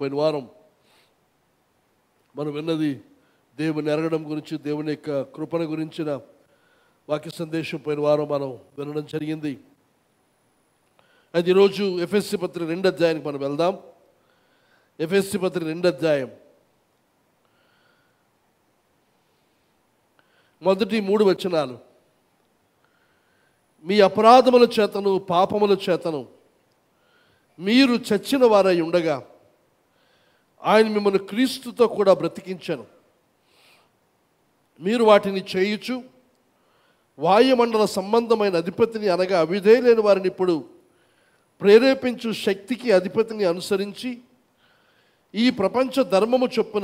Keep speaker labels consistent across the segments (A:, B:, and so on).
A: పోయిన వారం మనం విన్నది దేవుని ఎరగడం గురించి దేవుని యొక్క కృపణ గురించిన వాక్య సందేశం పోయిన వారం మనం వినడం జరిగింది అయితే ఈరోజు ఎఫ్ఎస్సి పత్రిక రెండు అధ్యాయానికి మనం వెళ్దాం ఎఫ్ఎస్సి పత్రిక రెండు అధ్యాయం మొదటి మూడు వచనాలు మీ అపరాధముల చేతను పాపముల చేతను మీరు చచ్చిన వారై ఉండగా ఆయన మిమ్మల్ని క్రీస్తుతో కూడా బ్రతికించాను మీరు వాటిని చేయుచు వాయుమండల సంబంధమైన అధిపతిని అనగా అవిధేయులైన వారిని ఇప్పుడు ప్రేరేపించు శక్తికి అధిపతిని అనుసరించి ఈ ప్రపంచ ధర్మము చొప్పున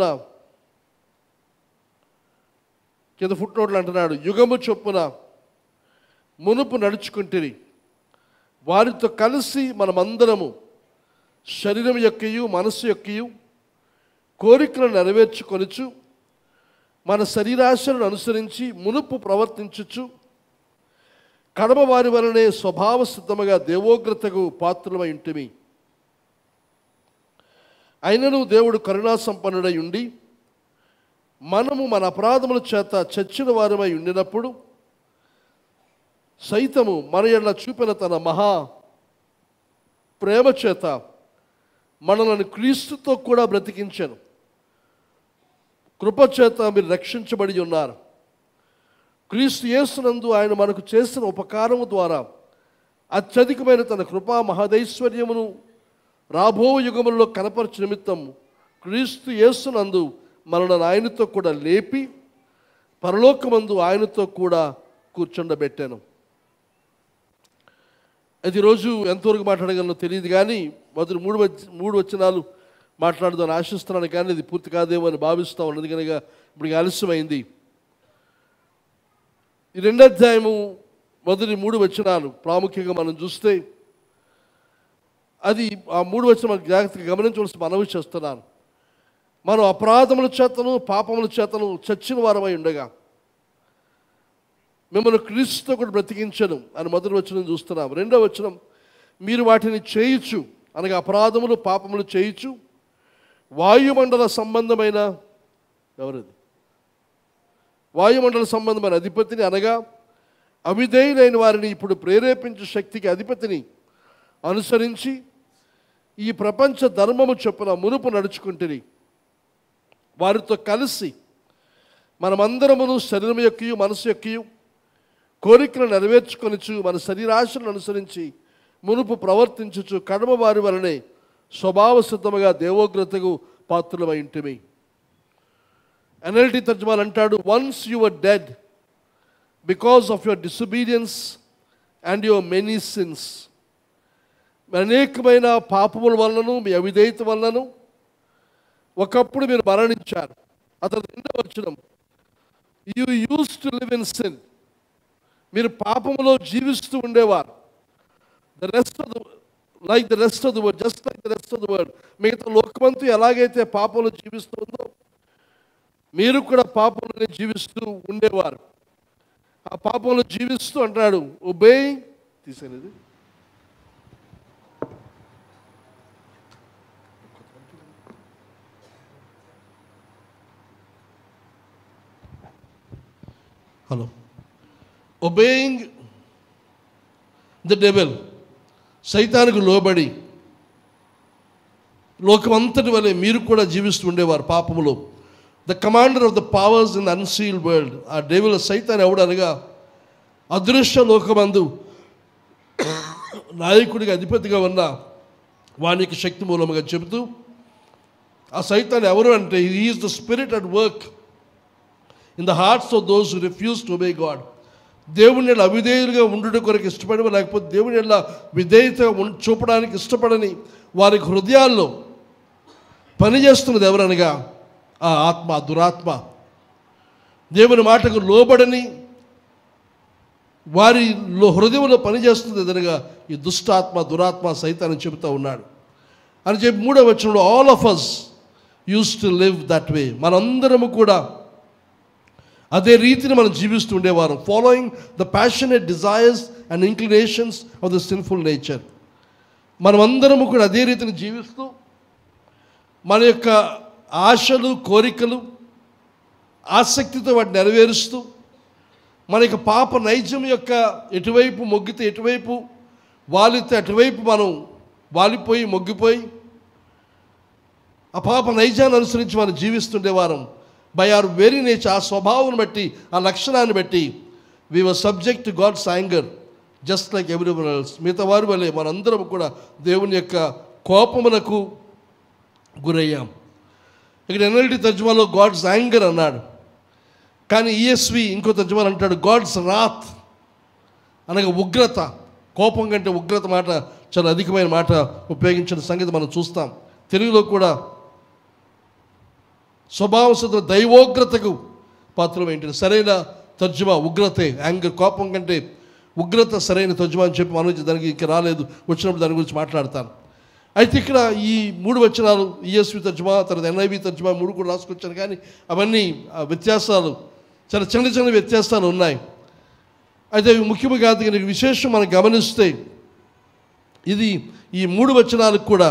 A: కింద ఫుట్ నోట్లు అంటున్నాడు యుగము చొప్పున మునుపు నడుచుకుంటురి వారితో కలిసి మనమందరము శరీరం యొక్కయు మనస్సు యొక్కయు కోరికలను నెరవేర్చుకొనుచు మన శరీరాశలను అనుసరించి మునుపు ప్రవర్తించుచు కడమ వారి వలనే స్వభావ సిద్ధముగా దేవోగ్రతకు పాత్రమై ఉంటిమి అయినను దేవుడు కరుణా సంపన్నుడై ఉండి మనము మన అపరాధముల చేత చచ్చిన వారమై ఉండినప్పుడు సైతము మన ఎడల చూపిన తన మహా ప్రేమ చేత మనలను క్రీస్తుతో కూడా బ్రతికించాను కృపచేత మీరు రక్షించబడి ఉన్నారు క్రీస్తు యేసునందు ఆయన మనకు చేసిన ఉపకారము ద్వారా అత్యధికమైన తన కృపా మహదైశ్వర్యమును రాబో యుగములలో కనపరచు నిమిత్తం క్రీస్తు యేసునందు మనలను ఆయనతో కూడా లేపి పరలోకమందు ఆయనతో కూడా కూర్చుండబెట్టాను అది రోజు ఎంతవరకు మాట్లాడగలనో తెలియదు కానీ మొదటి మూడు వచ- మూడు వచనాలు మాట్లాడదాన్ని ఆశిస్తున్నాను కానీ ఇది పూర్తి కాదేమో అని భావిస్తా ఉన్నది కనుక ఇప్పుడు ఇక ఆలస్యమైంది ఈ రెండో అధ్యాయము మొదటి మూడు వచనాలు ప్రాముఖ్యంగా మనం చూస్తే అది ఆ మూడు వచనం మనకు జాగ్రత్తగా గమనించవలసి మనవి చేస్తున్నాను మనం అపరాధముల చేతను పాపముల చేతను చచ్చిన వారమై ఉండగా మిమ్మల్ని క్రీస్తుతో కూడా బ్రతికించను అని మొదటి వచనం చూస్తున్నాం రెండో వచనం మీరు వాటిని చేయుచు అనగా అపరాధములు పాపములు చేయుచు వాయుమండల సంబంధమైన ఎవరది వాయుమండల సంబంధమైన అధిపతిని అనగా అవిధేయులైన వారిని ఇప్పుడు ప్రేరేపించే శక్తికి అధిపతిని అనుసరించి ఈ ప్రపంచ ధర్మము చొప్పున మునుపు నడుచుకుంటుంది వారితో కలిసి మనమందరమును శరీరం యొక్కయు మనసు యొక్కయు కోరికలను నెరవేర్చుకొనిచు మన శరీరాశలను అనుసరించి మునుపు ప్రవర్తించుచు కడమ వారి వలనే స్వభావ సిద్ధముగా దేవోగ్రతకు పాత్రులమై ఉంటిమి ఎన్ఎల్టీ తర్జుమాలు అంటాడు once your dead because of your disobedience and your many sins అనేకమైన పాపముల వలనను మీ అవిధేయత వలనను ఒకప్పుడు మీరు మరణించారు అతను రెండవ వచనం you used to live in sin మీరు పాపములో జీవిస్తూ ఉండేవారు the rest of the like the rest of the word just like the rest of the word మిగతా లోకమంతు ఎలాగైతే పాపంలో జీవిస్తుందో మీరు కూడా పాపంలోనే జీవిస్తూ ఉండేవారు ఆ పాపంలో జీవిస్తూ అంటాడు ఒబే తీసేది హలో ఒబేయింగ్ ద డెవెల్ సైతానికి లోబడి లోకమంతటి వలె మీరు కూడా జీవిస్తూ ఉండేవారు పాపములో the commander of the powers in unsealed world ఆ డెవిల్ సైతాన్ ఎవడనగా అదృశ్య లోకమందు నాయకుడిగా అధిపతిగా ఉన్న వానికి శక్తి మూలముగా చెబుతూ ఆ సైతాన్ ఎవరు అంటే is the spirit at work in the hearts of those who refuse to obey God దేవుని ఎడల అవిధేయులుగా ఉండుట కొరకు ఇష్టపడవ లేకపోతే దేవుని ఎడల విధేయత ఉం- చూపడానికి ఇష్టపడని వారి హృదయాల్లో పనిచేస్తున్నది ఎవరనగా ఆ ఆత్మ ఆ దురాత్మ దేవుని మాటకు లోబడని వారి లో- హృదయంలో పనిచేస్తుంది ఎదనగా ఈ దుష్టాత్మ దురాత్మ సైతాన్ని చెబుతూ ఉన్నాడు అని చెప్పి మూడవ వచనంలో all of us used to live that way మనందరము కూడా అదే రీతిని మనం జీవిస్తూ ఉండేవారం following the passionate desires and inclinations of the sinful nature మనమందరము కూడా అదే రీతిని జీవిస్తూ మన యొక్క ఆశలు కోరికలు ఆసక్తితో వాటిని నెరవేరుస్తూ మన యొక్క పాప నైజం యొక్క ఎటువైపు మొగ్గితే ఎటువైపు వాలితే అటువైపు మనం వాలిపోయి మొగ్గిపోయి ఆ పాప నైజాన్ని అనుసరించి మనం జీవిస్తుండేవారం బై ఆర్ వెరీ నేచర్ ఆ స్వభావం బట్టి ఆ లక్షణాన్ని బట్టి we were subject to God's anger just like every else మిగతా వారి వల్లే మనందరం కూడా దేవుని యొక్క కోపమునకు గురయ్యాం ఇక్కడ ఎన్ఎల్టీ తర్జుమాలో గాడ్స్ యాంగర్ అన్నాడు కానీ ఈఎస్వి ఇంకో తర్జుమాలు అంటాడు గాడ్స్ రాత్ అనగా ఉగ్రత కోపం కంటే ఉగ్రత మాట చాలా అధికమైన మాట ఉపయోగించిన సంగతి మనం చూస్తాం తెలుగులో కూడా స్వభావసిద్ధ దైవోగ్రతకు పాత్రం ఏంటి సరైన తర్జుమా ఉగ్రతే యాంగర్ కోపం కంటే ఉగ్రత సరైన తర్జుమా అని చెప్పి మనం దానికి ఇంకా రాలేదు వచ్చినప్పుడు దాని గురించి మాట్లాడతాను అయితే ఇక్కడ ఈ మూడు వచనాలు ఈఎస్వి తర్జుమా తర్వాత ఎన్ఐవి తర్జుమా మూడు కూడా రాసుకొచ్చాను కానీ అవన్నీ ఆ వ్యత్యాసాలు చాలా చిన్న చిన్న వ్యత్యాసాలు ఉన్నాయి అయితే ఇవి ముఖ్యంగా కాదు కానీ విశేషం మనం గమనిస్తే ఇది ఈ మూడు వచనాలకు కూడా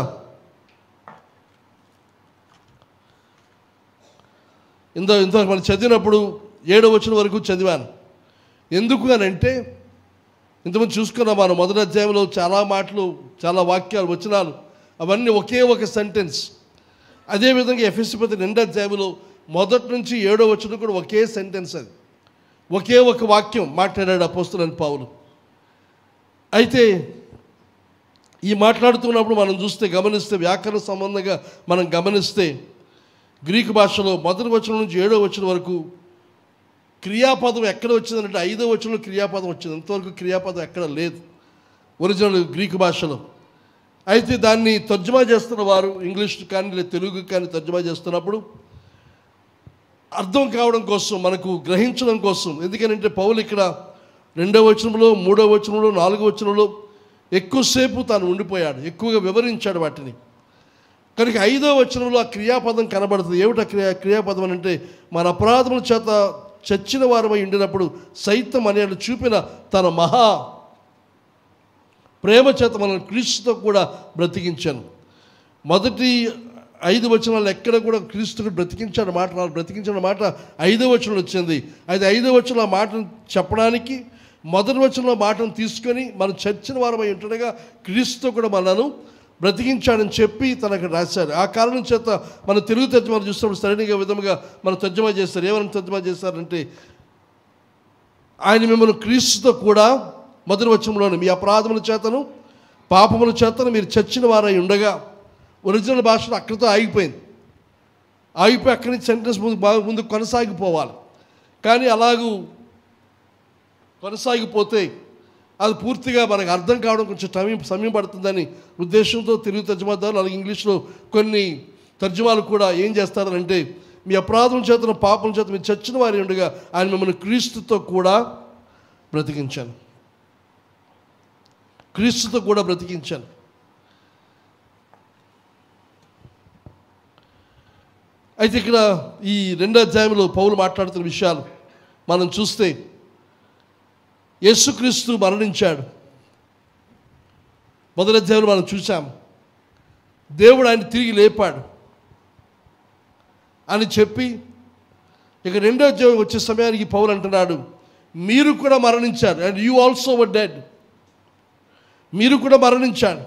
A: ఇంత ఇంత మనం చదివినప్పుడు ఏడో వచ్చిన వరకు చదివాను ఎందుకు అని అంటే ఇంతకుముందు చూసుకున్నాం మనం మొదటి అధ్యాయంలో చాలా మాటలు చాలా వాక్యాలు వచనాలు అవన్నీ ఒకే ఒక సెంటెన్స్ అదేవిధంగా ఎఫ్ఎస్సి పత్రిక రెండో అధ్యాయంలో మొదటి నుంచి ఏడో వచ్చిన కూడా ఒకే సెంటెన్స్ అది ఒకే ఒక వాక్యం మాట్లాడాడు అపోస్తులని పావులు అయితే ఈ మాట్లాడుతున్నప్పుడు మనం చూస్తే గమనిస్తే వ్యాకరణ సంబంధంగా మనం గమనిస్తే గ్రీకు భాషలో మొదటి వచనం నుంచి ఏడో వచనం వరకు క్రియాపదం ఎక్కడ వచ్చిందంటే ఐదో వచనంలో క్రియాపదం వచ్చింది ఇంతవరకు క్రియాపదం ఎక్కడ లేదు ఒరిజినల్ గ్రీకు భాషలో అయితే దాన్ని తర్జుమా చేస్తున్న వారు ఇంగ్లీష్ కానీ లేదా తెలుగు కానీ తర్జుమా చేస్తున్నప్పుడు అర్థం కావడం కోసం మనకు గ్రహించడం కోసం ఎందుకనంటే పౌలు ఇక్కడ రెండో వచనంలో మూడో వచనంలో నాలుగో వచనంలో ఎక్కువసేపు తాను ఉండిపోయాడు ఎక్కువగా వివరించాడు వాటిని కనుక ఐదో వచనంలో ఆ క్రియాపదం కనబడుతుంది ఏమిటి ఆ క్రియా క్రియాపదం అని అంటే మన అపరాధముల చేత చచ్చిన వారమై ఉండినప్పుడు సైతం అనేడు చూపిన తన మహా ప్రేమ చేత మనల్ని క్రీస్తుతో కూడా బ్రతికించాను మొదటి ఐదు వచనాలు ఎక్కడ కూడా క్రీస్తుకు బ్రతికించాడు మాట నాకు బ్రతికించిన మాట ఐదో వచనం వచ్చింది అయితే ఐదో వచనం ఆ మాటను చెప్పడానికి మొదటి వచనంలో మాటను తీసుకొని మనం చచ్చిన వారమై ఉంటుండగా క్రీస్తుతో కూడా మనను బ్రతికించాడని చెప్పి తనకు రాశారు ఆ కారణం చేత మన తెలుగు తర్జుమా చూసినప్పుడు సరైన విధముగా మనం తర్జుమా చేస్తారు ఏమైనా తర్జుమా చేస్తారంటే ఆయన మిమ్మల్ని క్రీస్తుతో కూడా మొదటి వచనంలోని మీ అపరాధముల చేతను పాపముల చేతను మీరు చచ్చిన వారై ఉండగా ఒరిజినల్ భాషలో అక్కడితో ఆగిపోయింది ఆగిపోయి అక్కడి నుంచి సెంటెన్స్ ముందు బాగా ముందు కొనసాగిపోవాలి కానీ అలాగూ కొనసాగిపోతే అది పూర్తిగా మనకు అర్థం కావడం కొంచెం సమయం సమయం పడుతుందని ఉద్దేశంతో తెలుగు తర్జుమాదారులు అలాగే ఇంగ్లీష్లో కొన్ని తర్జుమాలు కూడా ఏం చేస్తారంటే మీ అపరాధం చేతను పాపం చేత మీరు చచ్చిన వారి ఉండగా ఆయన మిమ్మల్ని క్రీస్తుతో కూడా బ్రతికించాను క్రీస్తుతో కూడా బ్రతికించాను అయితే ఇక్కడ ఈ రెండో అధ్యాయంలో పౌలు మాట్లాడుతున్న విషయాలు మనం చూస్తే యేసుక్రీస్తు మరణించాడు మొదటి అధ్యాయంలో మనం చూసాం దేవుడు ఆయన తిరిగి లేపాడు అని చెప్పి ఇక రెండో అధ్యాయం వచ్చే సమయానికి పౌలు అంటున్నాడు మీరు కూడా మరణించారు and you also were dead మీరు కూడా మరణించాడు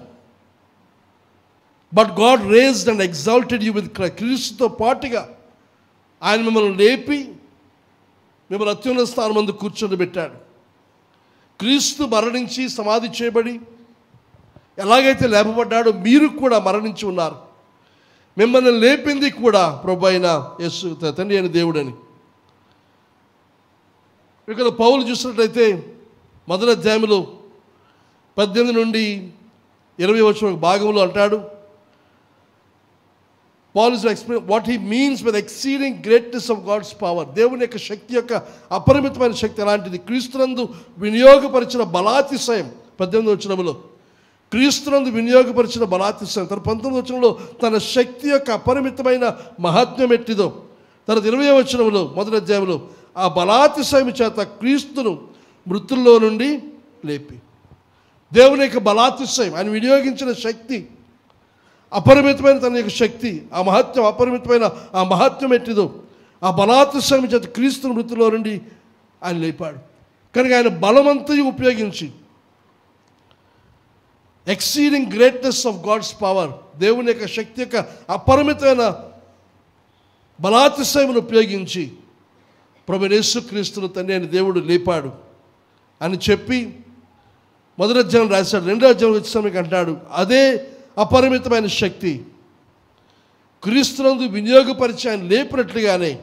A: but God raised and exalted you with క్రీస్తుతో పాటుగా ఆయన మిమ్మల్ని లేపి మిమ్మల్ని అత్యున్నత స్థానం ముందు కూర్చొని పెట్టాడు క్రీస్తు మరణించి సమాధి చేయబడి ఎలాగైతే లేపబడ్డాడో మీరు కూడా మరణించి ఉన్నారు మిమ్మల్ని లేపింది కూడా ప్రభు అయిన యేసు త- తండ్రి అయిన దేవుడని ఇక్కడ పౌలు చూసినట్లయితే మొదటి అధ్యాయంలో పద్దెనిమిది నుండి ఇరవై వచ్చిన భాగంలో అంటాడు Paul is explain what he means with exceeding greatness of God's power దేవుని యొక్క శక్తి యొక్క అపరిమితమైన శక్తి అలాంటిది క్రీస్తునందు వినియోగపరిచిన బలాతిశయం పద్దెనిమిది వచ్చినములో క్రీస్తునందు వినియోగపరిచిన బలాతిశయం తన పంతొమ్మిది వచనంలో తన శక్తి యొక్క అపరిమితమైన మహాత్మ్యం ఎట్టిదో తన ఇరవై వచనంలో మొదటి అధ్యాయంలో ఆ బలాతిశయం చేత క్రీస్తును మృతుల్లో నుండి లేపి దేవుని యొక్క బలాతిశయం ఆయన వినియోగించిన శక్తి అపరిమితమైన తన యొక్క శక్తి ఆ మహత్యం అపరిమితమైన ఆ మహత్యం ఎట్టిదో ఆ బలాతిశయం చేత క్రీస్తు మృతిలో నుండి ఆయన లేపాడు కనుక ఆయన బలమంతయు ఉపయోగించి exceeding greatness of God's power దేవుని యొక్క శక్తి యొక్క అపరిమితమైన బలాతిశయమును ఉపయోగించి ప్రభు యేసుక్రీస్తును తండ్రి అని దేవుడు లేపాడు అని చెప్పి మొదటి అధ్యాయం రాశాడు రెండో అధ్యాయం వచ్చేసరికి అంటాడు అదే అపరిమితమైన శక్తి క్రీస్తునందు వినియోగపరిచి ఆయన లేపినట్లుగానే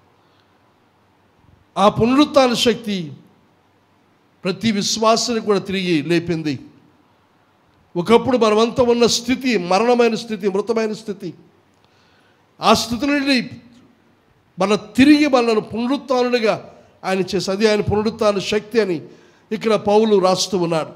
A: ఆ పునరుత్థాన శక్తి ప్రతి విశ్వాసానికి కూడా తిరిగి లేపింది ఒకప్పుడు మనమంతా ఉన్న స్థితి మరణమైన స్థితి మృతమైన స్థితి ఆ స్థితి నుండి మన తిరిగి మనల్ని పునరుత్నులుగా ఆయన చేసి అది ఆయన పునరుత్న శక్తి అని ఇక్కడ పౌలు రాస్తూ ఉన్నాడు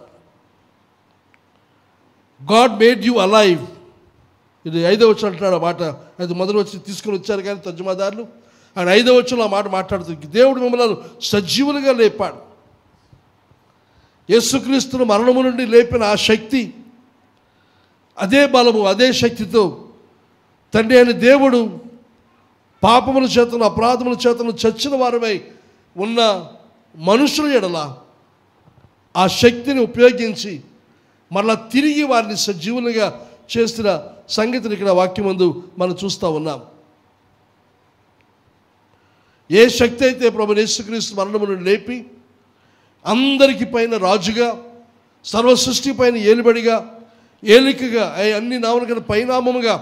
A: గాడ్ మేడ్ యూ అలైవ్ ఇది ఐదవ వచ్చిన అంటున్నాడు ఆ మాట అది మొదలు వచ్చి తీసుకుని వచ్చారు కానీ తర్జుమాదారులు ఆయన ఐదవ వచ్చిన ఆ మాట మాట్లాడుతుంది దేవుడు మిమ్మల్ని సజీవులుగా లేపాడు యేసుక్రీస్తును మరణము నుండి లేపిన ఆ శక్తి అదే బలము అదే శక్తితో తండ్రి అయిన దేవుడు పాపముల చేతను అపరాధముల చేతను చచ్చిన వారమై ఉన్న మనుషుల ఎడల ఆ శక్తిని ఉపయోగించి మరలా తిరిగి వారిని సజీవులుగా చేసిన సంగతిని ఇక్కడ వాక్యమందు మనం చూస్తూ ఉన్నాం ఏ శక్తి అయితే ప్రభు యేసుక్రీస్తు మరణమును లేపి అందరికి పైన రాజుగా సర్వ సృష్టి పైన ఏలుబడిగా ఏలికగా ఏ- అన్ని నామల కన్నా పరిణామముగా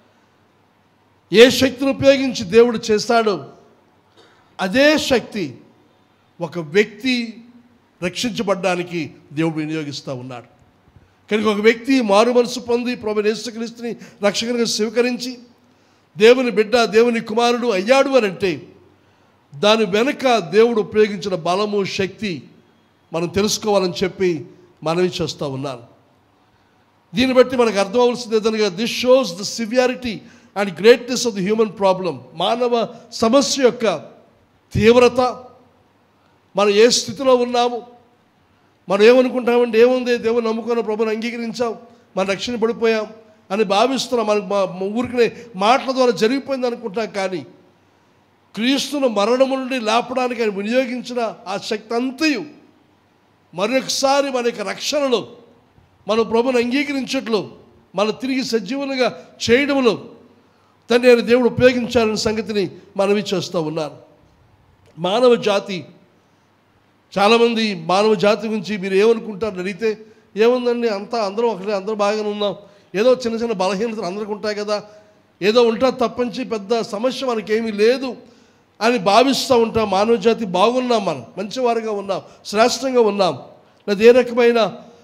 A: ఏ శక్తిని ఉపయోగించి దేవుడు చేస్తాడో అదే శక్తి ఒక వ్యక్తి రక్షించబడ్డానికి దేవుడు వినియోగిస్తూ ఉన్నాడు కనుక ఒక వ్యక్తి మారు మనసు పొంది ప్రభు యేసుక్రీస్తుని రక్షకునిగా స్వీకరించి దేవుని బిడ్డ దేవుని కుమారుడు అయ్యాడు అని అంటే దాని వెనుక దేవుడు ఉపయోగించిన బలము శక్తి మనం తెలుసుకోవాలని చెప్పి మనవి చేస్తూ ఉన్నాను దీన్ని బట్టి మనకు అర్థం అవ్వాల్సింది ఏదనగా this shows the severity and greatness of the human problem మానవ సమస్య యొక్క తీవ్రత మనం ఏ స్థితిలో ఉన్నాము మనం ఏమనుకుంటామంటే ఏముంది దేవుని నమ్ముకున్న ప్రభుని అంగీకరించాం మన రక్షణ పడిపోయాం అని భావిస్తున్నాం మనకు మా మా ఊరికనే మాటల ద్వారా జరిగిపోయింది అనుకుంటాం కానీ క్రీస్తును మరణము నుండి లేపడానికి ఆయన వినియోగించిన ఆ శక్తి అంతయు మరొకసారి మన యొక్క రక్షణలో మన ప్రభుని అంగీకరించట్లో మన తిరిగి సజీవులుగా చేయడంలో తండ్రి ఆయన దేవుడు ఉపయోగించాలనే సంగతిని మనవి చేస్తూ ఉన్నారు మానవ జాతి చాలామంది మానవ జాతి గురించి మీరు ఏమనుకుంటారు అడిగితే ఏముందండి అంతా అందరం ఒకటే అందరూ బాగానే ఉన్నాం ఏదో చిన్న చిన్న బలహీనతలు అందరికి ఉంటాయి కదా ఏదో ఉంటా తప్పంచి పెద్ద సమస్య మనకేమీ లేదు అని భావిస్తూ ఉంటాం మానవ జాతి బాగున్నాం మనం మంచివారుగా ఉన్నాం శ్రేష్టంగా ఉన్నాం లేదా ఏ రకమైన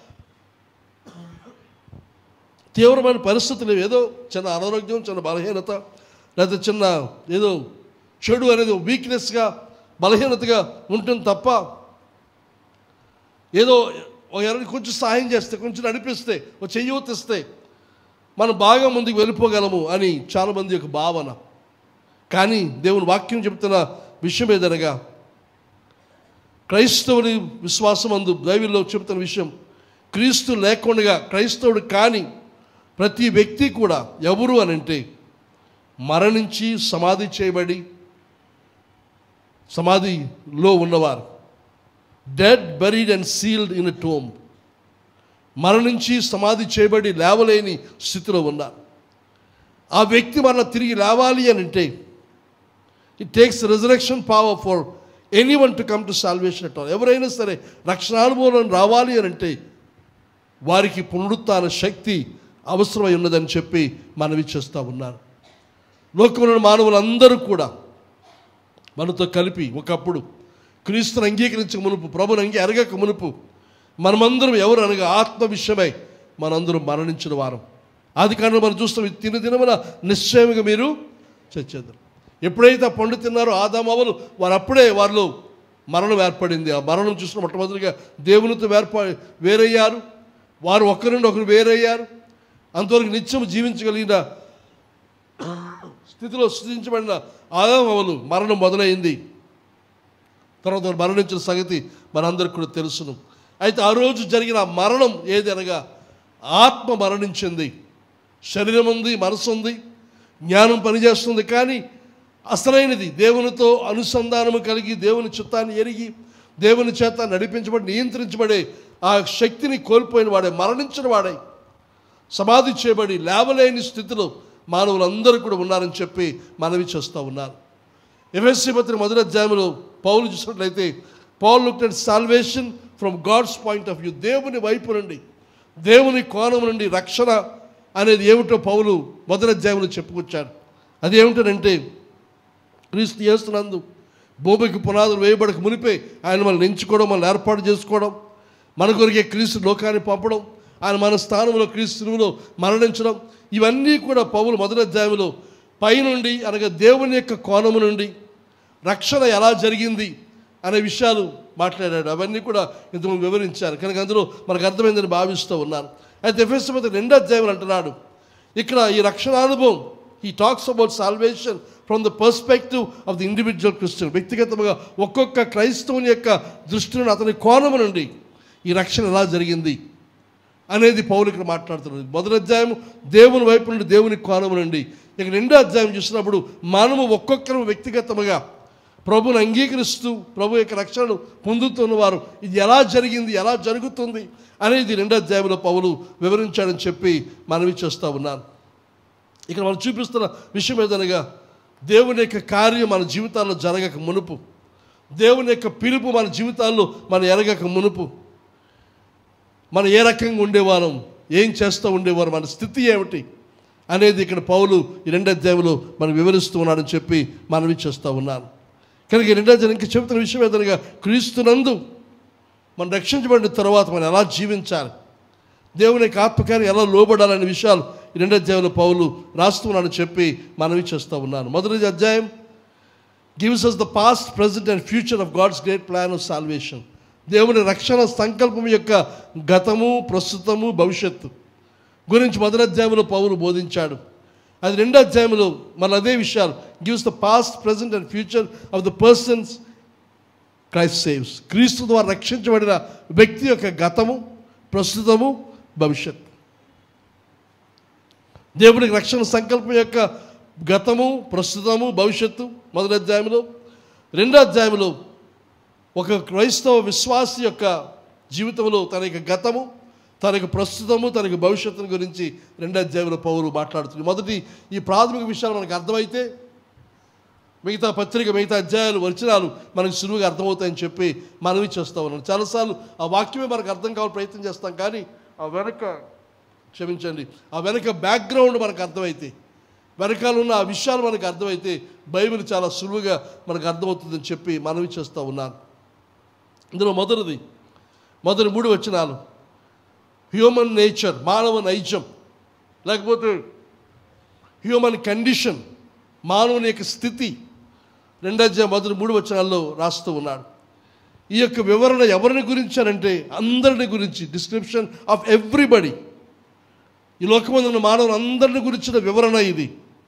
A: తీవ్రమైన పరిస్థితులు ఏదో చిన్న అనారోగ్యం చిన్న బలహీనత లేదా చిన్న ఏదో చెడు అనేది వీక్నెస్గా బలహీనతగా ఉంటుంది తప్ప ఏదో ఒక ఎవరికి కొంచెం సహాయం చేస్తే కొంచెం నడిపిస్తే ఒక చెయ్యూతిస్తే మనం బాగా ముందుకు వెళ్ళిపోగలము అని చాలామంది యొక్క భావన కానీ దేవుని వాక్యం చెప్తున్న విషయం ఏదనగా క్రైస్తవుని విశ్వాసం అందు బైబిల్లో చెబుతున్న విషయం క్రీస్తు లేకుండా క్రైస్తవుడు కాని ప్రతి వ్యక్తి కూడా ఎవరు అని అంటే మరణించి సమాధి చేయబడి సమాధిలో ఉన్నవారు dead buried and sealed in tomb మరణించి సమాధి చేయబడి లేవలేని స్థితిలో ఉన్నారు ఆ వ్యక్తి మరలా తిరిగి లేవాలి అని అంటే it takes resurrection power for anyone to come to salvation at all ఎవరైనా సరే రక్షణానుభవం రావాలి అని అంటే వారికి పునరుత్న శక్తి అవసరమై ఉన్నదని చెప్పి మనవి చేస్తూ ఉన్నారు లోకంలోని మానవులందరూ కూడా మనతో కలిపి ఒకప్పుడు క్రీస్తుని అంగీకరించక మునుపు ప్రభుని అంగీ ఎరగక మునుపు మనమందరం ఎవరు అనగా ఆత్మ విషయమై మనందరం మరణించిన వారం ఆది కారణం మనం చూస్తాం ఇది తిన దినమున నిశ్చయముగా మీరు చచ్చేద్దరు ఎప్పుడైతే ఆ పండు తిన్నారో ఆదామవలు వారు అప్పుడే వారిలో మరణం ఏర్పడింది ఆ మరణం చూసిన మొట్టమొదటిగా దేవునితో వేర్ప వేరయ్యారు వారు ఒకరి నుండి ఒకరు వేరయ్యారు అంతవరకు నిత్యం జీవించగలిగిన స్థితిలో సృష్టించబడిన ఆదామవలు మరణం మొదలైంది తర్వాత వారు మరణించిన సంగతి మనందరికి కూడా తెలుసును అయితే ఆ రోజు జరిగిన ఆ మరణం ఏది అనగా ఆత్మ మరణించింది శరీరం ఉంది మనసు ఉంది జ్ఞానం పనిచేస్తుంది కానీ అసలైనది దేవునితో అనుసంధానము కలిగి దేవుని చిత్తాన్ని ఎరిగి దేవుని చేత నడిపించబడి నియంత్రించబడే ఆ శక్తిని కోల్పోయిన వాడే మరణించిన వాడే సమాధి చేయబడి లేవలేని స్థితిలో మానవులందరూ కూడా ఉన్నారని చెప్పి మనవి చేస్తూ ఉన్నారు ఎఫ్ఎస్సి పత్రిక మొదటి అధ్యాయంలో పౌలు చూసినట్లయితే Paul look at salvation from God's point of view దేవుని వైపు నుండి దేవుని కోణం నుండి రక్షణ అనేది ఏమిటో పౌలు మొదటి అధ్యాయంలో చెప్పుకొచ్చాడు అది ఏమిటంటే క్రీస్తు చేస్తున్నందు భూమికి పునాదులు వేయబడక మునిపే ఆయన మనల్ని ఎంచుకోవడం మనల్ని ఏర్పాటు చేసుకోవడం మన కొరికే క్రీస్తు లోకాన్ని పంపడం ఆయన మన స్థానంలో క్రీస్తులో మరణించడం ఇవన్నీ కూడా పౌలు మొదటి అధ్యాయంలో పైనుండి అనగా దేవుని యొక్క కోణము నుండి రక్షణ ఎలా జరిగింది అనే విషయాలు మాట్లాడాడు అవన్నీ కూడా ఇంతకుముందు వివరించారు కనుక అందులో మనకు అర్థమైందని భావిస్తూ ఉన్నాను అయితే ఎఫ్ఎస్ రెండో అధ్యాయం అంటున్నాడు ఇక్కడ ఈ రక్షణ అనుభవం ఈ talks about salvation from the perspective of the individual Christian వ్యక్తిగతంగా ఒక్కొక్క క్రైస్తవుని యొక్క దృష్టి నుండి అతని కోణము నుండి ఈ రక్షణ ఎలా జరిగింది అనేది పౌలు ఇక్కడ మాట్లాడుతున్నది మొదటి అధ్యాయం దేవుని వైపు నుండి దేవుని కోణము నుండి ఇక రెండో అధ్యాయం చూసినప్పుడు మనము ఒక్కొక్కరు వ్యక్తిగతముగా ప్రభుని అంగీకరిస్తూ ప్రభు యొక్క రక్షణను పొందుతున్న వారు ఇది ఎలా జరిగింది ఎలా జరుగుతుంది అనేది రెండో అధ్యాయంలో పౌలు వివరించాడని చెప్పి మనవి చేస్తూ ఉన్నాను ఇక్కడ మనం చూపిస్తున్న విషయం ఏదనగా దేవుని యొక్క కార్యం మన జీవితాల్లో జరగక మునుపు దేవుని యొక్క పిలుపు మన జీవితాల్లో మనం ఎరగక మునుపు మనం ఏ రకంగా ఉండేవారం ఏం చేస్తూ ఉండేవారు మన స్థితి ఏమిటి అనేది ఇక్కడ పౌలు ఈ రెండో అధ్యాయంలో మనం వివరిస్తూ ఉన్నాడని చెప్పి మనవి చేస్తూ ఉన్నాను కనుక ఈ రెండో అధ్యాయం ఇంకా చెబుతున్న విషయం ఏదనగా క్రీస్తునందు మనం రక్షించబడిన తర్వాత మనం ఎలా జీవించాలి దేవుని యొక్క ఆత్మకార్యం ఎలా లోబడాలనే విషయాలు ఈ రెండో అధ్యాయంలో పౌలు రాస్తున్నాడని చెప్పి మనవి చేస్తూ ఉన్నాను మొదటి అధ్యాయం gives us the past present and future of God's great plan of salvation దేవుని రక్షణ సంకల్పం యొక్క గతము ప్రస్తుతము భవిష్యత్తు గురించి మొదటి అధ్యాయంలో పౌలు బోధించాడు అది రెండో అధ్యాయంలో మన అదే విషయాలు gives the past present and future of the persons Christ saves క్రీస్తు ద్వారా రక్షించబడిన వ్యక్తి యొక్క గతము ప్రస్తుతము భవిష్యత్తు దేవునికి రక్షణ సంకల్పం యొక్క గతము ప్రస్తుతము భవిష్యత్తు మొదటి అధ్యాయంలో రెండో అధ్యాయంలో ఒక క్రైస్తవ విశ్వాసి యొక్క జీవితంలో తన యొక్క గతము తన యొక్క ప్రస్తుతము తన యొక్క భవిష్యత్తును గురించి రెండో అధ్యాయంలో పౌరు మాట్లాడుతుంది మొదటి ఈ ప్రాథమిక విషయాలు మనకు అర్థమైతే మిగతా పత్రిక మిగతా అధ్యాయాలు వచనాలు మనకు సులువుగా అర్థమవుతాయని చెప్పి మనవి చేస్తూ ఉన్నాను చాలాసార్లు ఆ వాక్యమే మనకు అర్థం కావాలి ప్రయత్నం చేస్తాం కానీ ఆ వెనక క్షమించండి ఆ వెనక బ్యాక్గ్రౌండ్ మనకు అర్థమైతే వెనకాల ఉన్న ఆ విషయాలు మనకు అర్థమైతే బైబిల్ చాలా సులువుగా మనకు అర్థమవుతుందని చెప్పి మనవి చేస్తూ ఉన్నాను ఇందులో మొదటిది మొదటి మూడు వచనాలు హ్యూమన్ నేచర్ మానవ నైజం లేకపోతే హ్యూమన్ కండిషన్ మానవుని యొక్క స్థితి రెండో మొదటి మూడు వచనాల్లో రాస్తూ ఉన్నాడు ఈ యొక్క వివరణ ఎవరిని గురించారంటే అందరిని గురించి డిస్క్రిప్షన్ ఆఫ్ ఎవ్రీబడి ఈ లోకమందు ఉన్న మానవులు అందరిని గురించిన వివరణ ఇది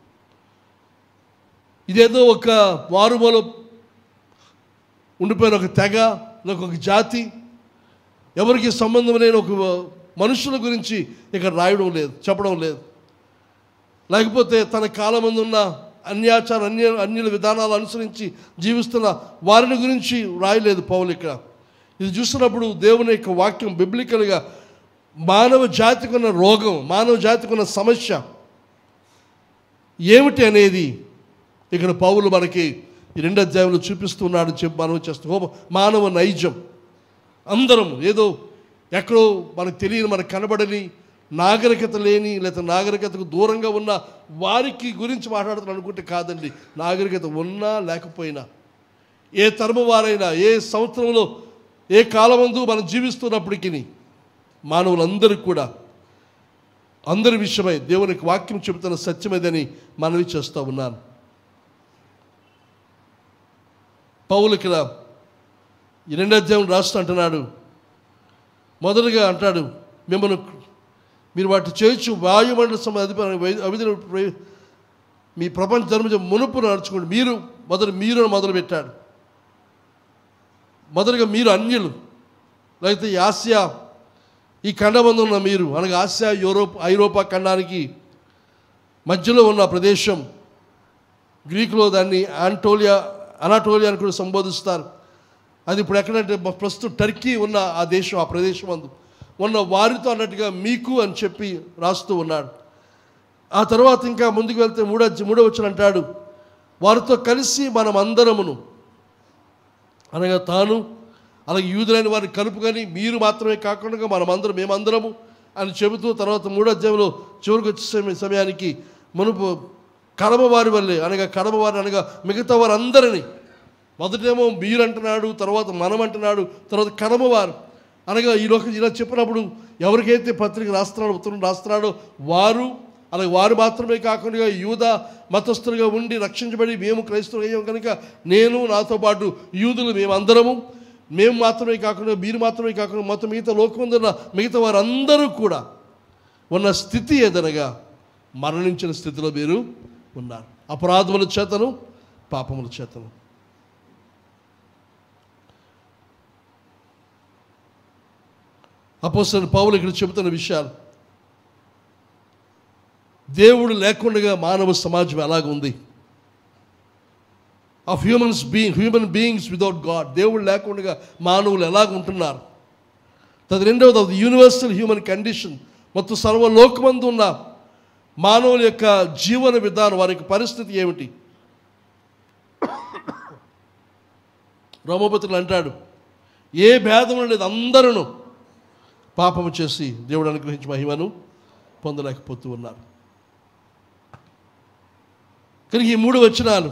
A: ఇదేదో ఒక మారుమూల ఉండిపోయిన ఒక తెగ లేక ఒక జాతి ఎవరికి సంబంధం లేని ఒక మనుషుల గురించి ఇక్కడ రాయడం లేదు చెప్పడం లేదు లేకపోతే తన కాలమందు ఉన్న అన్యాచార అన్య అన్యుల విధానాలు అనుసరించి జీవిస్తున్న వారిని గురించి రాయలేదు పౌలు ఇక్కడ ఇది చూస్తున్నప్పుడు దేవుని యొక్క వాక్యం బిబ్లికల్గా మానవ జాతికి ఉన్న రోగం మానవ జాతికి ఉన్న సమస్య ఏమిటి అనేది ఇక్కడ పౌలు మనకి ఈ రెండు అధ్యాయంలో చూపిస్తున్నాడని చెప్పి మనం చేస్తాం హోమ మానవ నైజం అందరం ఏదో ఎక్కడో మనకు తెలియని మనకు కనబడని నాగరికత లేని లేదా నాగరికతకు దూరంగా ఉన్న వారికి గురించి మాట్లాడుతున్నాను అనుకుంటే కాదండి నాగరికత ఉన్నా లేకపోయినా ఏ తరము వారైనా ఏ సంవత్సరంలో ఏ కాలమందు మనం జీవిస్తున్నప్పటికీ మానవులందరికీ కూడా అందరి విషయమై దేవునికి వాక్యం చెబుతున్న సత్యమేదని మనవి చేస్తూ ఉన్నాను పౌలు ఇక్కడ ఈ రెండో అధ్యాయం రాస్తూ అంటున్నాడు మొదలుగా అంటాడు మిమ్మల్ని మీరు వాటి చేయొచ్చు వాయుమండల సమ అధిపతి అవిధి మీ ప్రపంచ ధర్మ మునుపు నడుచుకోండి మీరు మొదలు మీరు మొదలు పెట్టాడు మొదలుగా మీరు అన్యులు లేకపోతే ఈ ఆసియా ఈ ఖండబంధం ఉన్న మీరు అనగా ఆసియా యూరోప్ ఐరోపా ఖండానికి మధ్యలో ఉన్న ప్రదేశం గ్రీకులో దాన్ని ఆంటోలియా అనాటోలియా అని కూడా సంబోధిస్తారు అది ఇప్పుడు ఎక్కడంటే బ- ప్రస్తుతం టర్కీ ఉన్న ఆ దేశం ఆ ప్రదేశం అందు ఉన్న వారితో అన్నట్టుగా మీకు అని చెప్పి రాస్తూ ఉన్నాడు ఆ తర్వాత ఇంకా ముందుకు వెళ్తే మూడో మూడో వచ్చిన అంటాడు వారితో కలిసి మనం అందరమును అనగా తాను అలాగే యూదులైన వారిని కలుపుకొని మీరు మాత్రమే కాకుండా మనమందరం మేమందరము అని చెబుతూ తర్వాత మూడో అధ్యాయంలో చివరికి వచ్చే సమయ- సమయానికి మునుపు కడమ వారి వల్లే అనగా కడమ వారిని అనగా మిగతా వారందరినీ మొదటేమో మీరు అంటున్నాడు తర్వాత మనం అంటున్నాడు తర్వాత కడమ వారు అనగా ఈ లోక ఇలా చెప్పినప్పుడు ఎవరికైతే పత్రిక రాస్తున్నాడో ఉత్తరం రాస్తున్నాడో వారు అలాగే వారు మాత్రమే కాకుండా యూద మతస్థులుగా ఉండి రక్షించబడి మేము క్రైస్తవులు అయ్యాం కనుక నేను నాతో పాటు యూదులు మేమందరము మేము మాత్రమే కాకుండా మీరు మాత్రమే కాకుండా మొత్తం మిగతా లోకమందున్న మిగతా వారందరూ కూడా ఉన్న స్థితి ఏదనగా మరణించిన స్థితిలో మీరు ఉన్నారు అపరాధముల చేతను పాపముల చేతను అపోసలు పౌలు ఇక్కడ చెబుతున్న విషయాలు దేవుడు లేకుండా మానవ సమాజం ఎలాగ ఉంది of humans being human beings without God దేవుడు లేకుండా మానవులు ఎలాగ ఉంటున్నారు తది రెండవది అది యూనివర్సల్ హ్యూమన్ కండిషన్ మొత్తం సర్వలోకమందు ఉన్న మానవుల యొక్క జీవన విధానం వారి యొక్క పరిస్థితి ఏమిటి రోమపతులు అంటాడు ఏ భేదం లేదు అందరూ పాపము చేసి దేవుడు అనుగ్రహించి మహిమను పొందలేకపోతూ ఉన్నారు కనుక ఈ మూడు వచనాలు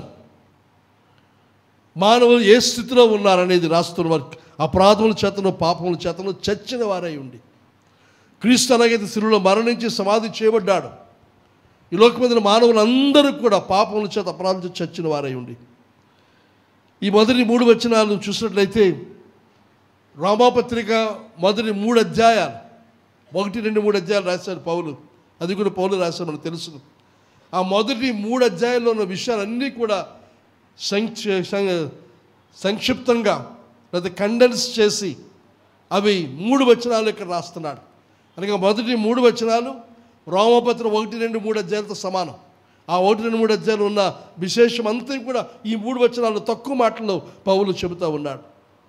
A: మానవులు ఏ స్థితిలో ఉన్నారనేది రాస్తున్న వారు అపరాధముల చేతను పాపముల చేతను చచ్చిన వారై ఉండి క్రీస్తు అలాగైతే శిలువలో మరణించి సమాధి చేయబడ్డాడు ఈ లోకమందిన మానవులందరూ కూడా పాపముల చేత అపరాధం చేత చచ్చిన వారై ఉండి ఈ మొదటి మూడు వచనాలు చూసినట్లయితే రామాపత్రిక మొదటి మూడు అధ్యాయాలు ఒకటి రెండు మూడు అధ్యాయాలు రాశారు పౌలు అది కూడా పౌలు రాశారు మనకు తెలుసు ఆ మొదటి మూడు అధ్యాయాల్లో ఉన్న విషయాలన్నీ కూడా సంక్ష సం- సంక్షిప్తంగా లేదా కండెన్స్ చేసి అవి మూడు వచనాలు ఇక్కడ రాస్తున్నాడు అనగా మొదటి మూడు వచనాలు రోమపత్ర ఒకటి రెండు మూడు అధ్యాయాలతో సమానం ఆ ఒకటి రెండు మూడు అధ్యాయాలు ఉన్న విశేషం అంతా కూడా ఈ మూడు వచనాలు తక్కువ మాటల్లో పౌలు చెబుతూ ఉన్నాడు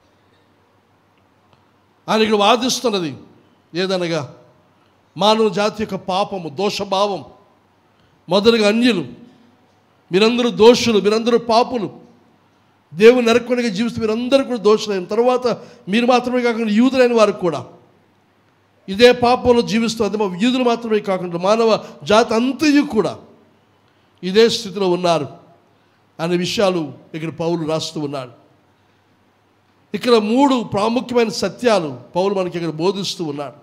A: ఆయన ఇక్కడ వాదిస్తున్నది ఏదనగా మానవ జాతి యొక్క పాపము దోషభావం మొదలుగా అన్యులు మీరందరూ దోషులు మీరందరూ పాపులు దేవుని నరకొనిగా జీవిస్తూ మీరందరూ కూడా దోషులైన తర్వాత మీరు మాత్రమే కాకుండా యూదులైన వారు కూడా ఇదే పాపంలో జీవిస్తూ అదే మా యూదులు మాత్రమే కాకుండా మానవ జాతి అంతయు కూడా ఇదే స్థితిలో ఉన్నారు అనే విషయాలు ఇక్కడ పౌలు రాస్తూ ఉన్నాడు ఇక్కడ మూడు ప్రాముఖ్యమైన సత్యాలు పౌలు మనకి ఇక్కడ బోధిస్తూ ఉన్నాడు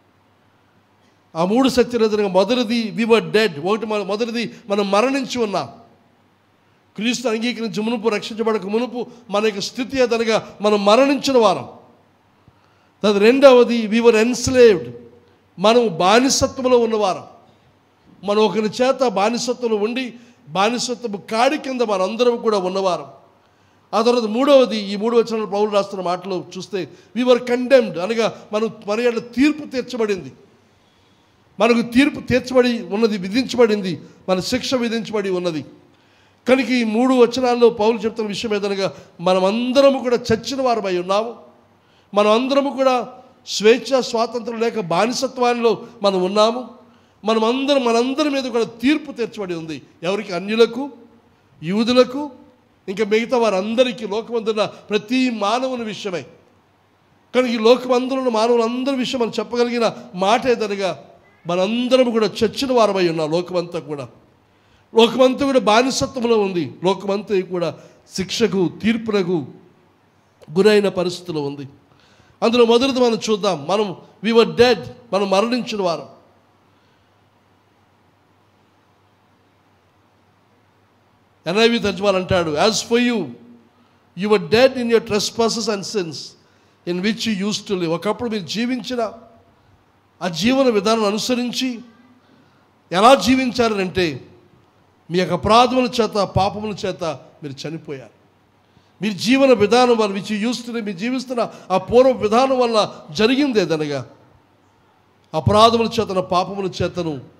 A: ఆ మూడు సత్యాలు ఎదురుగా మొదటిది వి వర్ డెడ్ ఒకటి మన మొదటిది మనం మరణించి ఉన్నాం క్రీస్తు అంగీకరించి మునుపు రక్షించబడక మునుపు మన యొక్క స్థితి ఏదనగా మనం మరణించిన వారం తది రెండవది వి వర్ ఎన్స్లేవ్డ్ మనం బానిసత్వంలో ఉన్నవారం మనం ఒకరి చేత బానిసత్వంలో ఉండి బానిసత్వపు కాడి కింద మనందరం కూడా ఉన్నవారం ఆ తర్వాత మూడవది ఈ మూడు వచనాలు పౌరులు రాస్తున్న మాటలో చూస్తే వి వర్ కండెమ్డ్ అనగా మనం మన యొక్క తీర్పు తీర్చబడింది మనకు తీర్పు తీర్చబడి ఉన్నది విధించబడింది మన శిక్ష విధించబడి ఉన్నది కనుక ఈ మూడు వచనాల్లో పౌలు చెప్తున్న విషయం ఏదనగా మనమందరము కూడా చచ్చిన వారమై ఉన్నాము మనం అందరము కూడా స్వేచ్ఛ స్వాతంత్రం లేక బానిసత్వాల్లో మనం ఉన్నాము మనం అందరం మనందరి మీద కూడా తీర్పు తీర్చబడి ఉంది ఎవరికి అన్యులకు యూదులకు ఇంకా మిగతా వారందరికీ లోకమందున్న ప్రతి మానవుని విషయమై కనుక ఈ లోకమందులను మానవులందరి విషయం మనం చెప్పగలిగిన మాట ఏదనగా మనందరం కూడా చచ్చిన వారమై ఉన్నాం లోకమంతా కూడా లోకమంతా కూడా బానిసత్వంలో ఉంది లోకమంతా కూడా శిక్షకు తీర్పులకు గురైన పరిస్థితిలో ఉంది అందులో మొదటిది మనం చూద్దాం మనం వి వర్ డెడ్ మనం మరణించిన వారం ఎన్ఐవి తర్జుమాన్ అంటాడు as for you you were dead in your trespasses and sins in which you used to live ఒకప్పుడు మీరు జీవించిన ఆ జీవన విధానం అనుసరించి ఎలా జీవించారంటే మీ యొక్క అపరాధముల చేత పాపముల చేత మీరు చనిపోయారు మీ జీవన విధానం వల్ల విచ్ యూస్తున్న మీరు జీవిస్తున్న ఆ పూర్వ విధానం వల్ల జరిగింది ఏదనగా అపరాధముల చేతన పాపముల చేతను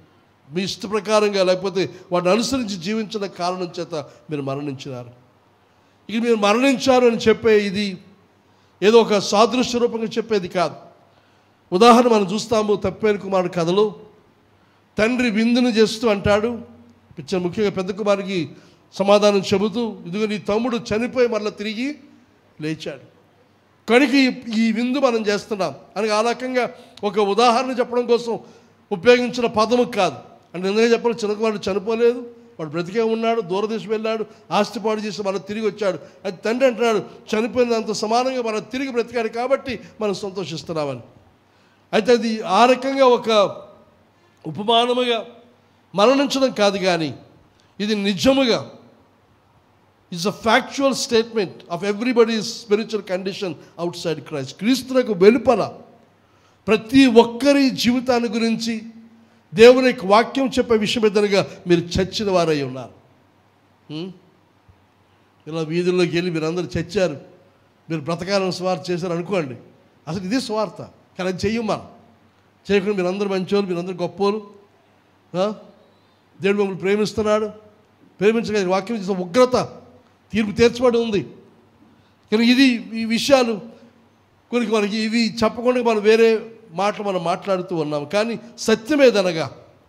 A: మీ ఇష్ట ప్రకారంగా లేకపోతే వాటిని అనుసరించి జీవించిన కారణం చేత మీరు మరణించినారు ఇక మీరు మరణించారు అని చెప్పే ఇది ఏదో ఒక సాదృశ్య రూపంగా చెప్పేది కాదు ఉదాహరణ మనం చూస్తాము తప్పేరు కుమారుడు కథలో తండ్రి విందును చేస్తూ అంటాడు పిచ్చర్ ముఖ్యంగా పెద్ద కుమారుడికి సమాధానం చెబుతూ ఇదిగో నీ తమ్ముడు చనిపోయి మళ్ళీ తిరిగి లేచాడు కనుక ఈ- ఈ విందు మనం చేస్తున్నాం అని ఆ రకంగా ఒక ఉదాహరణ చెప్పడం కోసం ఉపయోగించిన పదము కాదు అంటే ఎందుకంటే చెప్పాలి చిన్న కుమారుడు చనిపోలేదు వాడు బ్రతికే ఉన్నాడు దూరదేశం వెళ్ళాడు ఆస్తి పాడు చేసి మనం తిరిగి వచ్చాడు అది తండ్రి అంటున్నాడు చనిపోయినంత సమానంగా మనం తిరిగి బ్రతికాడు కాబట్టి మనం సంతోషిస్తున్నామని అయితే అది ఆ రకంగా ఒక ఉపమానముగా మరణించడం కాదు కానీ ఇది నిజముగా it's a factual statement of everybody spiritual condition outside Christ క్రీస్తునకు వెలుపల ప్రతి ఒక్కరి జీవితాన్ని గురించి దేవుని యొక్క వాక్యం చెప్పే విషయం ఏదనగా మీరు చచ్చిన వారై ఉన్నారు హ్మ్? ఇలా వీధుల్లోకి వెళ్ళి మీరు అందరూ చచ్చారు మీరు బ్రతకాలని స్వార్థ చేశారు అనుకోండి అసలు ఇది స్వార్థ కానీ అది చెయ్యం మనం చేయకుండా మీరందరూ మంచోళ్ళు మీరందరూ గొప్పోరు ఆ? దేవుడు మమ్మల్ని ప్రేమిస్తున్నాడు ప్రేమించగా వాక్యం చేసిన ఉగ్రత తీర్పు తీర్చబడి ఉంది కానీ ఇది ఈ విషయాలు కొన్ని మనకి ఇవి చెప్పకుండా మనం వేరే మాటలు మనం మాట్లాడుతూ ఉన్నాం కానీ సత్యమేదనగా